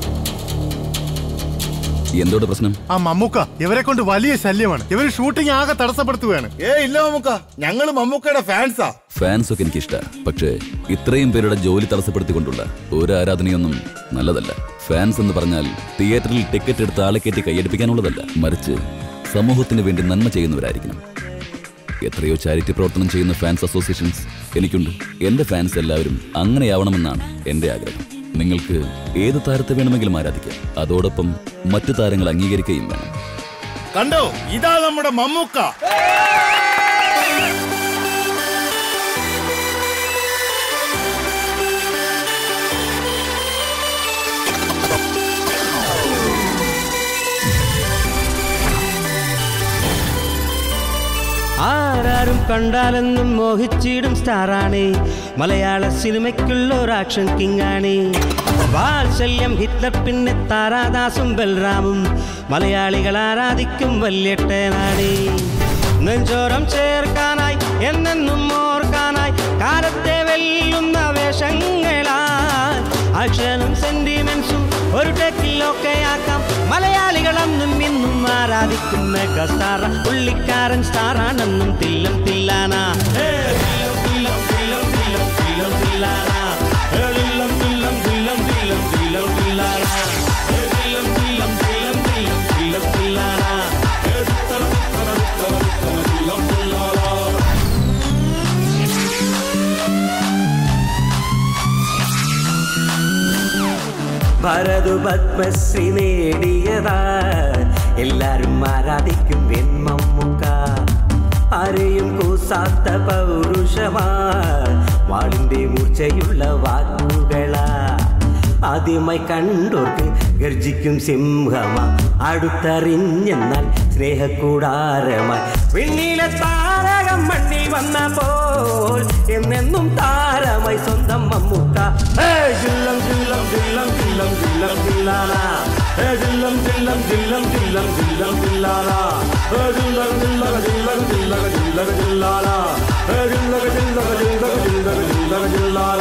എന്തോട് പ്രശ്നം ആ മമ്മൂക്ക ഇവരെ കൊണ്ട് വലിയ ശല്യമാണ് ഇവര് ഷൂട്ടിംഗ് ആകെ തടസ്സപ്പെടുത്തുകയാണ് ഏ ഇല്ല മമ്മൂക്ക ഞങ്ങൾ മമ്മൂക്കയുടെ ഫാൻസാ ഫാൻസ് ഒക്കെ എനിക്ക് ഇഷ്ടമാണ് പക്ഷേ ഇത്രയും പേരുടെ ജോലി തടസ്സപ്പെടുത്തിക്കൊണ്ടുള്ള ഒരു ആരാധനയൊന്നും നല്ലതല്ല ഫാൻസ് എന്ന് പറഞ്ഞാൽ തിയേറ്ററിൽ ടിക്കറ്റ് എടുത്ത് ആളെ കയറ്റി കൈയടിപ്പിക്കാനുള്ളതല്ല മറിച്ച് സമൂഹത്തിന് വേണ്ടി നന്മ ചെയ്യുന്നവരായിരിക്കണം എത്രയോ ചാരിറ്റി പ്രവർത്തനം ചെയ്യുന്ന ഫാൻസ് അസോസിയേഷൻസ് എനിക്കുണ്ട് എന്റെ ഫാൻസ് എല്ലാവരും അങ്ങനെയാവണമെന്നാണ് എന്റെ ആഗ്രഹം നിങ്ങൾക്ക് ഏത് താരത്തെ വേണമെങ്കിലും ആരാധിക്കാം അതോടൊപ്പം മറ്റു താരങ്ങൾ അംഗീകരിക്കുകയും വേണം കണ്ടോ ഇതാ നമ്മുടെ മമ്മൂക്ക ആരാരും കണ്ടാലെന്നും മോഹിച്ചിടും സ്റ്റാറാണ് മലയാള സിനിമയ്ക്കുള്ള ഒരു ആക്ഷൻ കിങ് ആണ് വാത്സല്യം ഹിറ്റ്ലർ പിന്നെ താരാദാസും ബൽറാമും മലയാളികൾ ആരാധിക്കും വല്യട്ടനാണ് നെഞ്ചോരം ചേർക്കാനായി എന്നെന്നും ഓർക്കാനായി കാലത്തെ വെല്ലുന്ന വേഷങ്ങളാൽ ആക്ഷനും സെന്റിമെന്റ്സും ഒരു ടെക്കിലൊക്കെ ആക്കാം മലയാളികൾ അന്നും ഇന്നും ആരാധിക്കും മെഗാസ്റ്റാർ പുള്ളിക്കാരൻ സ്റ്റാറാണെന്നും തില്ലം തില്ലാന ഏ, തില്ലം, തില്ലം, തില്ലം, തില്ലം, തില്ലം, തില്ലാന. ഏ, തില്ലം, തില്ലം, തില്ലം, തില്ലം, തില്ലം, തില്ലാന. ഏ, തില്ലം, തില്ലം, തില്ലം, തില്ലം, തില്ലം, തില്ലാന. ഏ, തിത്തറ, തിത്തറ, തിത്തറ, തിത്തറ, തില്ലം, തില്ലാന. ഭരതു പത്മശ്രീ നേടിയതാ എല്ലാരും ആരാധിക്കും വെൺമമ്മുക്ക ആരെയും കൂസാത്ത പൗരുഷമാ വാളിന്റെ മൂർച്ചയുള്ള വാക്കുകളാ ആദ്യമായി കണ്ടോർക്ക് ഗർജിക്കും സിംഹമാ അടുത്തറിഞ്ഞെന്നാൽ സ്നേഹക്കൂടാരമായി പിന്നീലെ താരകം മണ്ണിൽ വന്നപ്പോൾ എന്നെന്നും താരമായി സ്വന്തം മമ്മൂക്ക ഏ, ജില്ലം ജില്ലം ജില്ലം ജില്ലം ജില്ലം ജില്ലാന ഏ, ജില്ലം ജില്ലം ജില്ലം ജില്ലം ജില്ലം ജില്ലാന ഏ, ജില്ലക ജില്ലക ജില്ലക ജില്ലക ജില്ലക ജില്ലാന ഏ, ജില്ലക ജില്ലക ജില്ലക ജില്ലക ജില്ലക ജില്ലാന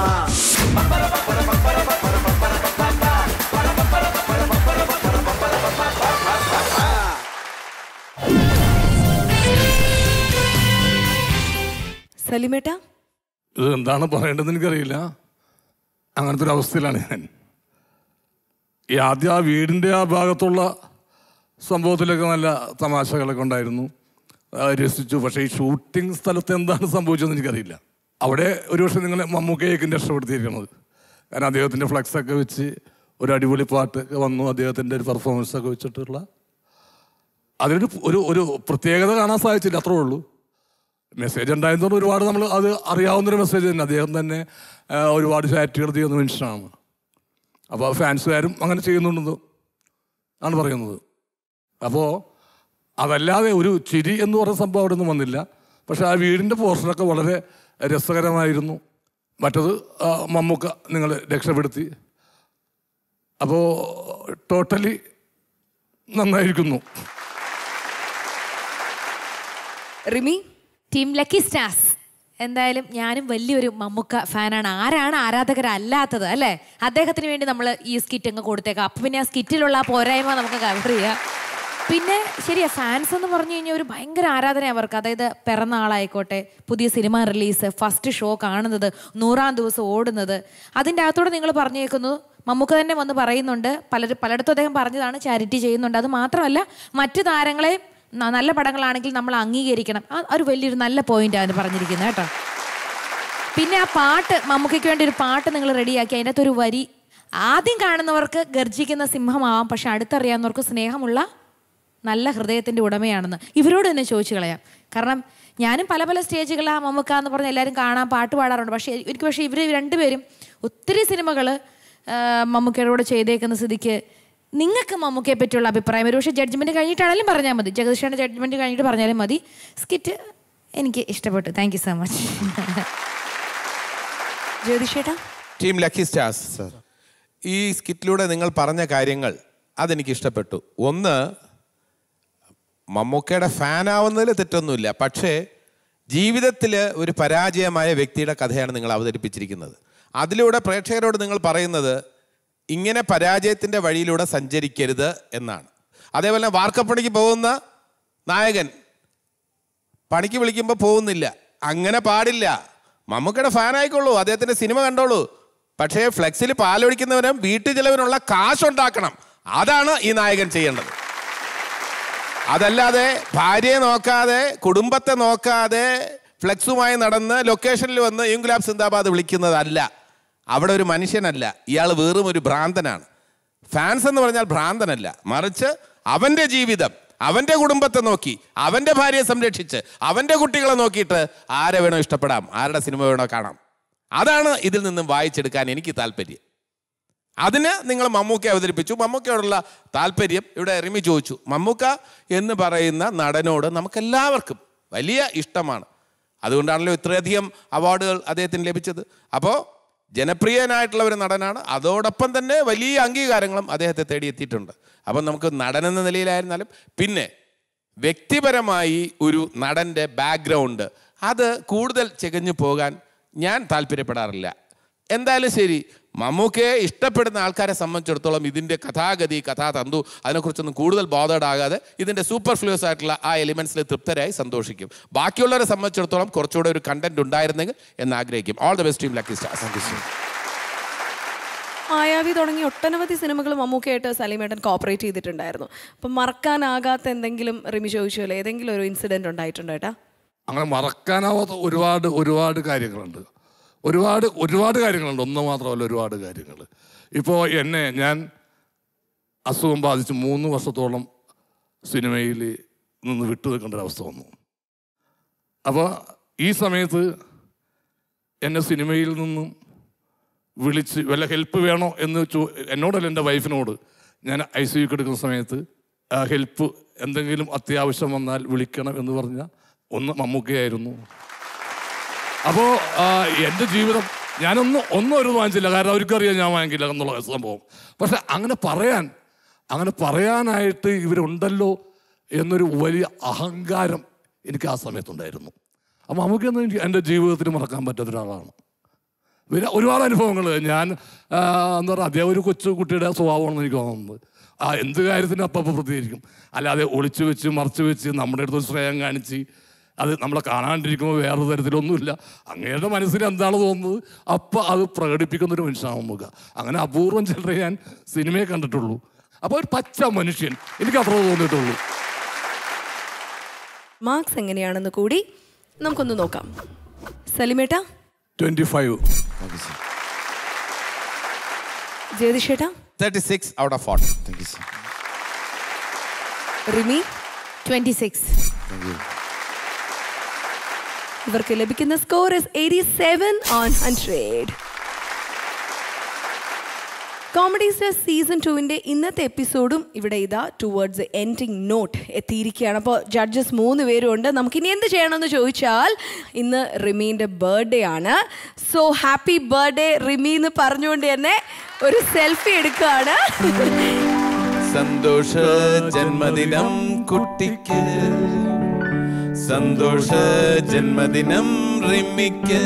സലിമേട്ട ഇത് എന്താണ് പറയേണ്ടതെന്ന് എനിക്കറിയില്ല അങ്ങനത്തെ ഒരു അവസ്ഥയിലാണ് ഞാൻ ഈ ആദ്യം ആ വീടിൻ്റെ ആ ഭാഗത്തുള്ള സംഭവത്തിലൊക്കെ നല്ല തമാശകളൊക്കെ ഉണ്ടായിരുന്നു ആ, രസിച്ചു പക്ഷേ ഈ ഷൂട്ടിംഗ് സ്ഥലത്ത് എന്താണ് സംഭവിച്ചതെന്ന് എനിക്കറിയില്ല അവിടെ ഒരുപക്ഷെ നിങ്ങൾ മമ്മൂക്കയൊക്കെ രക്ഷപ്പെടുത്തിയിരിക്കുന്നത് കാരണം അദ്ദേഹത്തിൻ്റെ ഫ്ലക്സ് ഒക്കെ വെച്ച് ഒരു അടിപൊളി പാട്ട് ഒക്കെ വന്നു അദ്ദേഹത്തിൻ്റെ ഒരു പെർഫോമൻസ് ഒക്കെ വെച്ചിട്ടുള്ള അതിനൊരു ഒരു ഒരു പ്രത്യേകത കാണാൻ സാധിച്ചില്ല അത്രേ ഉള്ളൂ മെസ്സേജ് ഉണ്ടായതുകൊണ്ട് ഒരുപാട് നമ്മൾ അത് അറിയാവുന്നൊരു മെസ്സേജ് തന്നെ അദ്ദേഹം തന്നെ ആ, ഒരുപാട് ചാറ്റുകൾ ചെയ്യുന്ന മനുഷ്യനാണ് അപ്പോൾ ഫാൻസുകാരും അങ്ങനെ ചെയ്യുന്നുണ്ടെന്ന് ആണ് പറയുന്നത് അപ്പോൾ അതല്ലാതെ ഒരു ചിരി എന്ന് പറയുന്ന സംഭവം അവിടെ നിന്ന് വന്നില്ല പക്ഷെ ആ വീടിൻ്റെ പോർഷനൊക്കെ വളരെ രസകരമായിരുന്നു മറ്റത് ആ, മമ്മൂക്ക നിങ്ങൾ രക്ഷപ്പെടുത്തി അപ്പോൾ ടോട്ടലി നന്നായിരിക്കുന്നു റിമി ടീം ലക്കി സ്റ്റാർസ് എന്തായാലും ഞാനും വലിയൊരു മമ്മൂക്ക ഫാനാണ് ആരാണ് ആരാധകരല്ലാത്തത് അല്ലേ അദ്ദേഹത്തിന് വേണ്ടി നമ്മൾ ഈ സ്കിറ്റ് അങ്ങ് കൊടുത്തേക്കാം അപ്പം പിന്നെ ആ സ്കിറ്റിലുള്ള ആ പോരായ്മ നമുക്ക് കവർ ചെയ്യാം പിന്നെ ശരിയാ ഫാൻസ് എന്ന് പറഞ്ഞു കഴിഞ്ഞാൽ ഒരു ഭയങ്കര ആരാധന അവർക്ക് അതായത് പിറന്നാളായിക്കോട്ടെ പുതിയ സിനിമ റിലീസ് ഫസ്റ്റ് ഷോ കാണുന്നത് നൂറാം ദിവസം ഓടുന്നത് അതിൻ്റെ അകത്തൂടെ നിങ്ങൾ പറഞ്ഞേക്കുന്നു മമ്മൂക്ക തന്നെ വന്ന് പറയുന്നുണ്ട് പലരും പലയിടത്തും അദ്ദേഹം പറഞ്ഞതാണ് ചാരിറ്റി ചെയ്യുന്നുണ്ട് അത് മാത്രമല്ല മറ്റു താരങ്ങളെ ന- നല്ല പടങ്ങളാണെങ്കിൽ നമ്മൾ അംഗീകരിക്കണം ആ ഒരു വലിയൊരു നല്ല പോയിന്റാണ് പറഞ്ഞിരിക്കുന്നത് കേട്ടോ പിന്നെ ആ പാട്ട് മമ്മൂക്കയ്ക്ക് വേണ്ടി ഒരു പാട്ട് നിങ്ങൾ റെഡിയാക്കി അതിൻ്റെ അകത്തൊരു വരി ആദ്യം കാണുന്നവർക്ക് ഗർജിക്കുന്ന സിംഹമാവാം പക്ഷെ അടുത്തറിയാവുന്നവർക്ക് സ്നേഹമുള്ള നല്ല ഹൃദയത്തിൻ്റെ ഉടമയാണെന്ന് ഇവരോട് തന്നെ ചോദിച്ചു കളയാം കാരണം ഞാനും പല പല സ്റ്റേജുകളിൽ ആ മമ്മൂക്ക എന്ന് പറഞ്ഞ് എല്ലാവരും കാണാൻ പാട്ട് പാടാറുണ്ട് പക്ഷേ എനിക്ക് പക്ഷേ ഇവർ രണ്ടുപേരും ഒത്തിരി സിനിമകൾ മമ്മൂക്കയോട് ചെയ്തേക്കുന്ന സ്ഥിതിക്ക് നിങ്ങൾക്ക് മമ്മൂക്കയെ പറ്റിയുള്ള അഭിപ്രായം ഒരു പക്ഷേ ജഡ്ജ്മെൻറ്റ് കഴിഞ്ഞിട്ടാണെങ്കിലും പറഞ്ഞാൽ മതി ജഗദീഷയുടെ ജഡ്ജ്മെൻറ്റ് കഴിഞ്ഞിട്ട് പറഞ്ഞാലും മതി സ്കിറ്റ് എനിക്ക് ഇഷ്ടപ്പെട്ടു താങ്ക് യു സോ മച്ച് ജ്യോതിഷേട്ടാ ടീം ലക്കി സ്റ്റാർസ് ഈ സ്കിറ്റിലൂടെ നിങ്ങൾ പറഞ്ഞ കാര്യങ്ങൾ അതെനിക്ക് ഇഷ്ടപ്പെട്ടു ഒന്ന് മമ്മൂക്കയുടെ ഫാനാവുന്നതിൽ തെറ്റൊന്നുമില്ല പക്ഷേ ജീവിതത്തിൽ ഒരു പരാജയമായ വ്യക്തിയുടെ കഥയാണ് നിങ്ങൾ അവതരിപ്പിച്ചിരിക്കുന്നത് അതിലൂടെ പ്രേക്ഷകരോട് നിങ്ങൾ പറയുന്നത് ഇങ്ങനെ പരാജയത്തിൻ്റെ വഴിയിലൂടെ സഞ്ചരിക്കരുത് എന്നാണ് അതേപോലെ വാർക്കപ്പണിക്ക് പോകുന്ന നായകൻ പണിക്ക് വിളിക്കുമ്പോൾ പോകുന്നില്ല അങ്ങനെ പാടില്ല മമ്മൂക്കയുടെ ഫാനായിക്കോളൂ അദ്ദേഹത്തിന്റെ സിനിമ കണ്ടോളൂ പക്ഷേ ഫ്ലെക്സിൽ പാലൊഴിക്കുന്നവനും വീട്ടു ചെലവിനുള്ള കാശുണ്ടാക്കണം അതാണ് ഈ നായകൻ ചെയ്യേണ്ടത് അതല്ലാതെ ഭാര്യയെ നോക്കാതെ കുടുംബത്തെ നോക്കാതെ ഫ്ലെക്സുമായി നടന്ന് ലൊക്കേഷനിൽ വന്ന് ഇംഗ്ലാബ് സിന്ദാബാദ് വിളിക്കുന്നതല്ല അവിടെ ഒരു മനുഷ്യനല്ല ഇയാൾ വെറും ഒരു ഭ്രാന്തനാണ് ഫാൻസ് എന്ന് പറഞ്ഞാൽ ഭ്രാന്തനല്ല മറിച്ച് അവൻ്റെ ജീവിതം അവൻ്റെ കുടുംബത്തെ നോക്കി അവൻ്റെ ഭാര്യയെ സംരക്ഷിച്ച് അവൻ്റെ കുട്ടികളെ നോക്കിയിട്ട് ആരെ വേണോ ഇഷ്ടപ്പെടാം ആരുടെ സിനിമ വേണോ കാണാം അതാണ് ഇതിൽ നിന്നും വായിച്ചെടുക്കാൻ എനിക്ക് താല്പര്യം അതിന് നിങ്ങൾ മമ്മൂക്ക അവതരിപ്പിച്ചു മമ്മൂക്കയോടുള്ള താല്പര്യം ഇവിടെ റിമി ചോദിച്ചു മമ്മൂക്ക എന്ന് പറയുന്ന നടനോട് നമുക്കെല്ലാവർക്കും വലിയ ഇഷ്ടമാണ് അതുകൊണ്ടാണല്ലോ ഇത്രയധികം അവാർഡുകൾ അദ്ദേഹത്തിന് ലഭിച്ചത് അപ്പോൾ ജനപ്രിയനായിട്ടുള്ള ഒരു നടനാണ് അതോടൊപ്പം തന്നെ വലിയ അംഗീകാരങ്ങളും അദ്ദേഹത്തെ തേടിയെത്തിയിട്ടുണ്ട് അപ്പം നമുക്ക് നടൻ എന്ന നിലയിലായിരുന്നാലും പിന്നെ വ്യക്തിപരമായി ഒരു നടൻ്റെ ബാക്ക്ഗ്രൗണ്ട് അത് കൂടുതൽ ചികഞ്ഞു പോകാൻ ഞാൻ താല്പര്യപ്പെടാറില്ല എന്തായാലും ശരി മമ്മൂക്കയെ ഇഷ്ടപ്പെടുന്ന ആൾക്കാരെ സംബന്ധിച്ചിടത്തോളം ഇതിൻ്റെ കഥാഗതി കഥാതന്തു അതിനെക്കുറിച്ചൊന്നും കൂടുതൽ ബോധേഡ് ആകാതെ ഇതിൻ്റെ സൂപ്പർ ഫ്ലൂസ് ആയിട്ടുള്ള ആ എലിമെൻസിൽ തൃപ്തരായി സന്തോഷിക്കും ബാക്കിയുള്ളവരെ സംബന്ധിച്ചിടത്തോളം കുറച്ചുകൂടെ ഒരു കണ്ടന്റ് ഉണ്ടായിരുന്നെങ്കിൽ എന്ന് ആഗ്രഹിക്കും all the best team lucky stars Mayavi തുടങ്ങി ഒട്ടനവധി സിനിമകൾ മമ്മൂക്കയായിട്ട് സലീമേട്ടൻ കോപ്പറേറ്റ് ചെയ്തിട്ടുണ്ടായിരുന്നു അപ്പം മറക്കാനാകാത്ത എന്തെങ്കിലും റിമി ചോദിച്ചല്ലോ ഏതെങ്കിലും ഒരു ഇൻസിഡന്റ് ഉണ്ടായിട്ടുണ്ടോ ഏട്ടാ അങ്ങനെ മറക്കാനാവാത്ത ഒരുപാട് ഒരുപാട് കാര്യങ്ങളുണ്ട് ഒരുപാട് ഒരുപാട് കാര്യങ്ങളുണ്ട് ഒന്ന് മാത്രമല്ല ഒരുപാട് കാര്യങ്ങൾ ഇപ്പോൾ എന്നെ ഞാൻ അസുഖം ബാധിച്ച് മൂന്ന് വർഷത്തോളം സിനിമയിൽ നിന്ന് വിട്ടു നിൽക്കേണ്ട ഒരു അവസ്ഥ വന്നു അപ്പോൾ ഈ സമയത്ത് എന്നെ സിനിമയിൽ നിന്നും വിളിച്ച് വല്ല ഹെൽപ്പ് വേണോ എന്ന് ചോ എന്നോടല്ല എൻ്റെ വൈഫിനോട് ഞാൻ ഐ സി യുക്ക് എടുക്കുന്ന സമയത്ത് ഹെൽപ്പ് എന്തെങ്കിലും അത്യാവശ്യം വന്നാൽ വിളിക്കണം എന്ന് പറഞ്ഞ ഒന്ന് മമ്മൂക്കയായിരുന്നു അപ്പോൾ എൻ്റെ ജീവിതം ഞാനൊന്നും ഒന്നും ഒരു വാങ്ങിച്ചില്ല കാരണം അവർക്കറിയാം ഞാൻ വാങ്ങിക്കില്ല എന്നുള്ള സംഭവം പക്ഷെ അങ്ങനെ പറയാൻ അങ്ങനെ പറയാനായിട്ട് ഇവരുണ്ടല്ലോ എന്നൊരു വലിയ അഹങ്കാരം എനിക്ക് ആ സമയത്തുണ്ടായിരുന്നു അപ്പം നമുക്കൊന്നും എനിക്ക് എൻ്റെ ജീവിതത്തിൽ മറക്കാൻ പറ്റാത്ത ഒരാളാണ് പിന്നെ ഒരുപാട് അനുഭവങ്ങൾ ഞാൻ ആ, എന്താ പറയുക അദ്ദേഹം ഒരു കൊച്ചു കുട്ടിയുടെ സ്വഭാവമാണെന്ന് എനിക്ക് തോന്നുന്നത് ആ എന്ത് കാര്യത്തിനും അപ്പം അപ്പം പ്രതികരിക്കും അല്ലാതെ ഒളിച്ചു വെച്ച് മറച്ചു വെച്ച് നമ്മുടെ അടുത്ത് ഒരു സ്നേഹം കാണിച്ച് അത് നമ്മളെ കാണാണ്ടിരിക്കുമ്പോൾ വേറൊരു തരത്തിലൊന്നുമില്ല അങ്ങയുടെ മനസ്സിൽ എന്താണ് തോന്നുന്നത് അപ്പം അത് പ്രകടിപ്പിക്കുന്ന ഒരു മനുഷ്യനാണ് നമുക്ക് അങ്ങനെ അപൂർവം ചിലരെ ഞാൻ സിനിമയെ കണ്ടിട്ടുള്ളൂ അപ്പോൾ ഒരു പച്ച മനുഷ്യൻ എനിക്ക് അത്ര തോന്നിയിട്ടുള്ളൂ മാർക്സ് എങ്ങനെയാണെന്ന് കൂടി നമുക്കൊന്ന് നോക്കാം സലിമേട്ട ട്വൻറ്റി ഫൈവ് ജ്യോതിഷേട്ടാ thirty six out of forty Rimi twenty six ഇവർക്ക് ലഭിക്കുന്ന score is eighty seven on hundred comedy star season ടുവിൻ്റെ ഇന്നത്തെ എപ്പിസോഡും ഇവിടെ ഇതാ ടുവേർഡ്സ് എൻഡിങ് നോട്ട് എത്തിയിരിക്കുകയാണ് അപ്പോൾ ജഡ്ജസ് മൂന്ന് പേരും ഉണ്ട് നമുക്കിനി എന്ത് ചെയ്യണമെന്ന് ചോദിച്ചാൽ ഇന്ന് റിമീൻ്റെ ബർത്ത്ഡേ ആണ് സോ ഹാപ്പി ബർത്ത്ഡേ റിമി എന്ന് പറഞ്ഞുകൊണ്ട് തന്നെ ഒരു സെൽഫി എടുക്കുകയാണ് സന്തോഷ ജന്മദിനം കുട്ടിക്ക് സന്തോഷ ജന്മദിനം റിമിക്ക്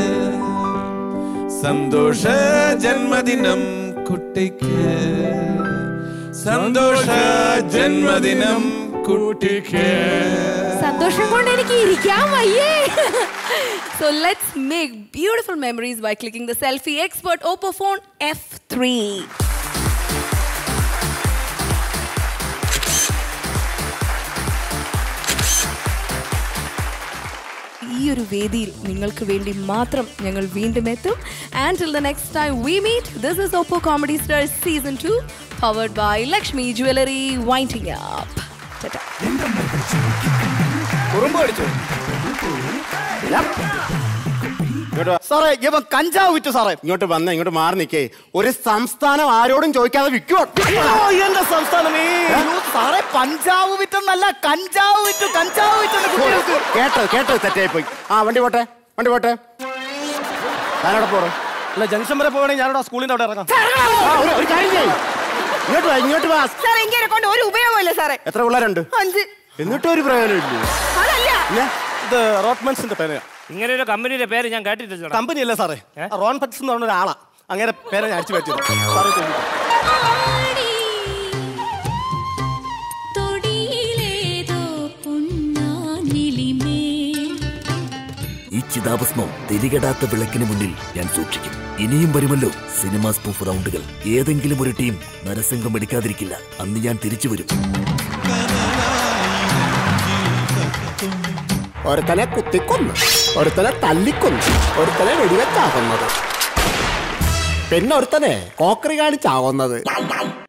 സന്തോഷ ജന്മദിനം കുട്ടിക്ക് സന്തോഷ ജന്മദിനം കുട്ടിക്ക് സന്തോഷം കൊണ്ട് എനിക്ക് ഇരിക്കാൻ വയ്യേ So let's make beautiful memories by clicking the selfie expert Oppo phone F3. ഈ ഒരു വേദിയിൽ നിങ്ങൾക്ക് വേണ്ടി മാത്രം ഞങ്ങൾ വീണ്ടും എത്തും and till the next time we meet this is Oppo comedy stars season two powered by Lakshmi jewellery winding up കുറുമ്പ് കടിച്ചു സാറേ ഇവൻ കഞ്ചാവ് വിറ്റു സാറേ ഇങ്ങോട്ട് വന്ന ഇങ്ങോട്ട് മാറി നിക്കേ ഒരു സംസ്ഥാനം ആരോടും ചോദിക്കാതെ വിൽക്കുവോ എന്റെ സംസ്ഥാനമേ സാറേ പഞ്ചാവ് വിറ്റെന്നല്ല കഞ്ചാവ് വിറ്റു കഞ്ചാവ് വിറ്റു കേട്ടത് കേട്ടത് തെറ്റായി പോയി ആ വണ്ടി പോട്ടെ വണ്ടി പോട്ടെ ഞാനവിടെ പോറേ അല്ല ജംഗ്ഷൻ വരെ പോകണമെങ്കിൽ ഞാനവിടെ സ്കൂളിന്റെ അവിടെ ഇറങ്ങാം ആ, ഒരു- ഒരു കാര്യം ചെയ്യ്. ഇങ്ങോട്ട് വാ ഇങ്ങോട്ട് വാ സാർ ഇങ്ങനെ കൊണ്ട് ഒരു ഉപയോഗമില്ല സാറേ എത്ര പിള്ളേരുണ്ട് അഞ്ച് എന്നിട്ടും ഒരു പ്രയോജനമില്ലേ അതല്ല പിന്നെ ഇത് റോട്ട്മെൻസിന്റെ പേരാ ഇങ്ങനെ ഒരു കമ്പനിയുടെ പേര് ഞാൻ കേട്ടിട്ടില്ല കമ്പനി അല്ലേ സാറേ റോൺ പറ്റ്സ് എന്ന് പറഞ്ഞ ഒരാളാ അങ്ങനെ പേരെ ഞാൻ അടിച്ചു പറ്റിയത് സാറേ ചോദിക്കും തൊടിയിലേതോ പൊന്നാനിലിമേ ഈ ചിതാഭസ്മം തിരികെടാത്ത വിളക്കിന് മുന്നിൽ ഞാൻ സൂക്ഷിക്കും ഇനിയും വരുമല്ലോ സിനിമാ സ്പൂഫ് റൗണ്ടുകൾ ഏതെങ്കിലും ഒരു ടീം നരസിംഹം എടുക്കാതിരിക്കില്ല അന്ന് ഞാൻ തിരിച്ചു വരും ഒരുത്തനെ കുത്തിക്കൊന്നു ഒരുത്തനെ തല്ലിക്കൊന്നു ഒരുത്തനെ വെടിവെച്ചാകുന്നത് പിന്നെ ഒരുത്തനെ കോക്കറി കാണിച്ചാകുന്നത്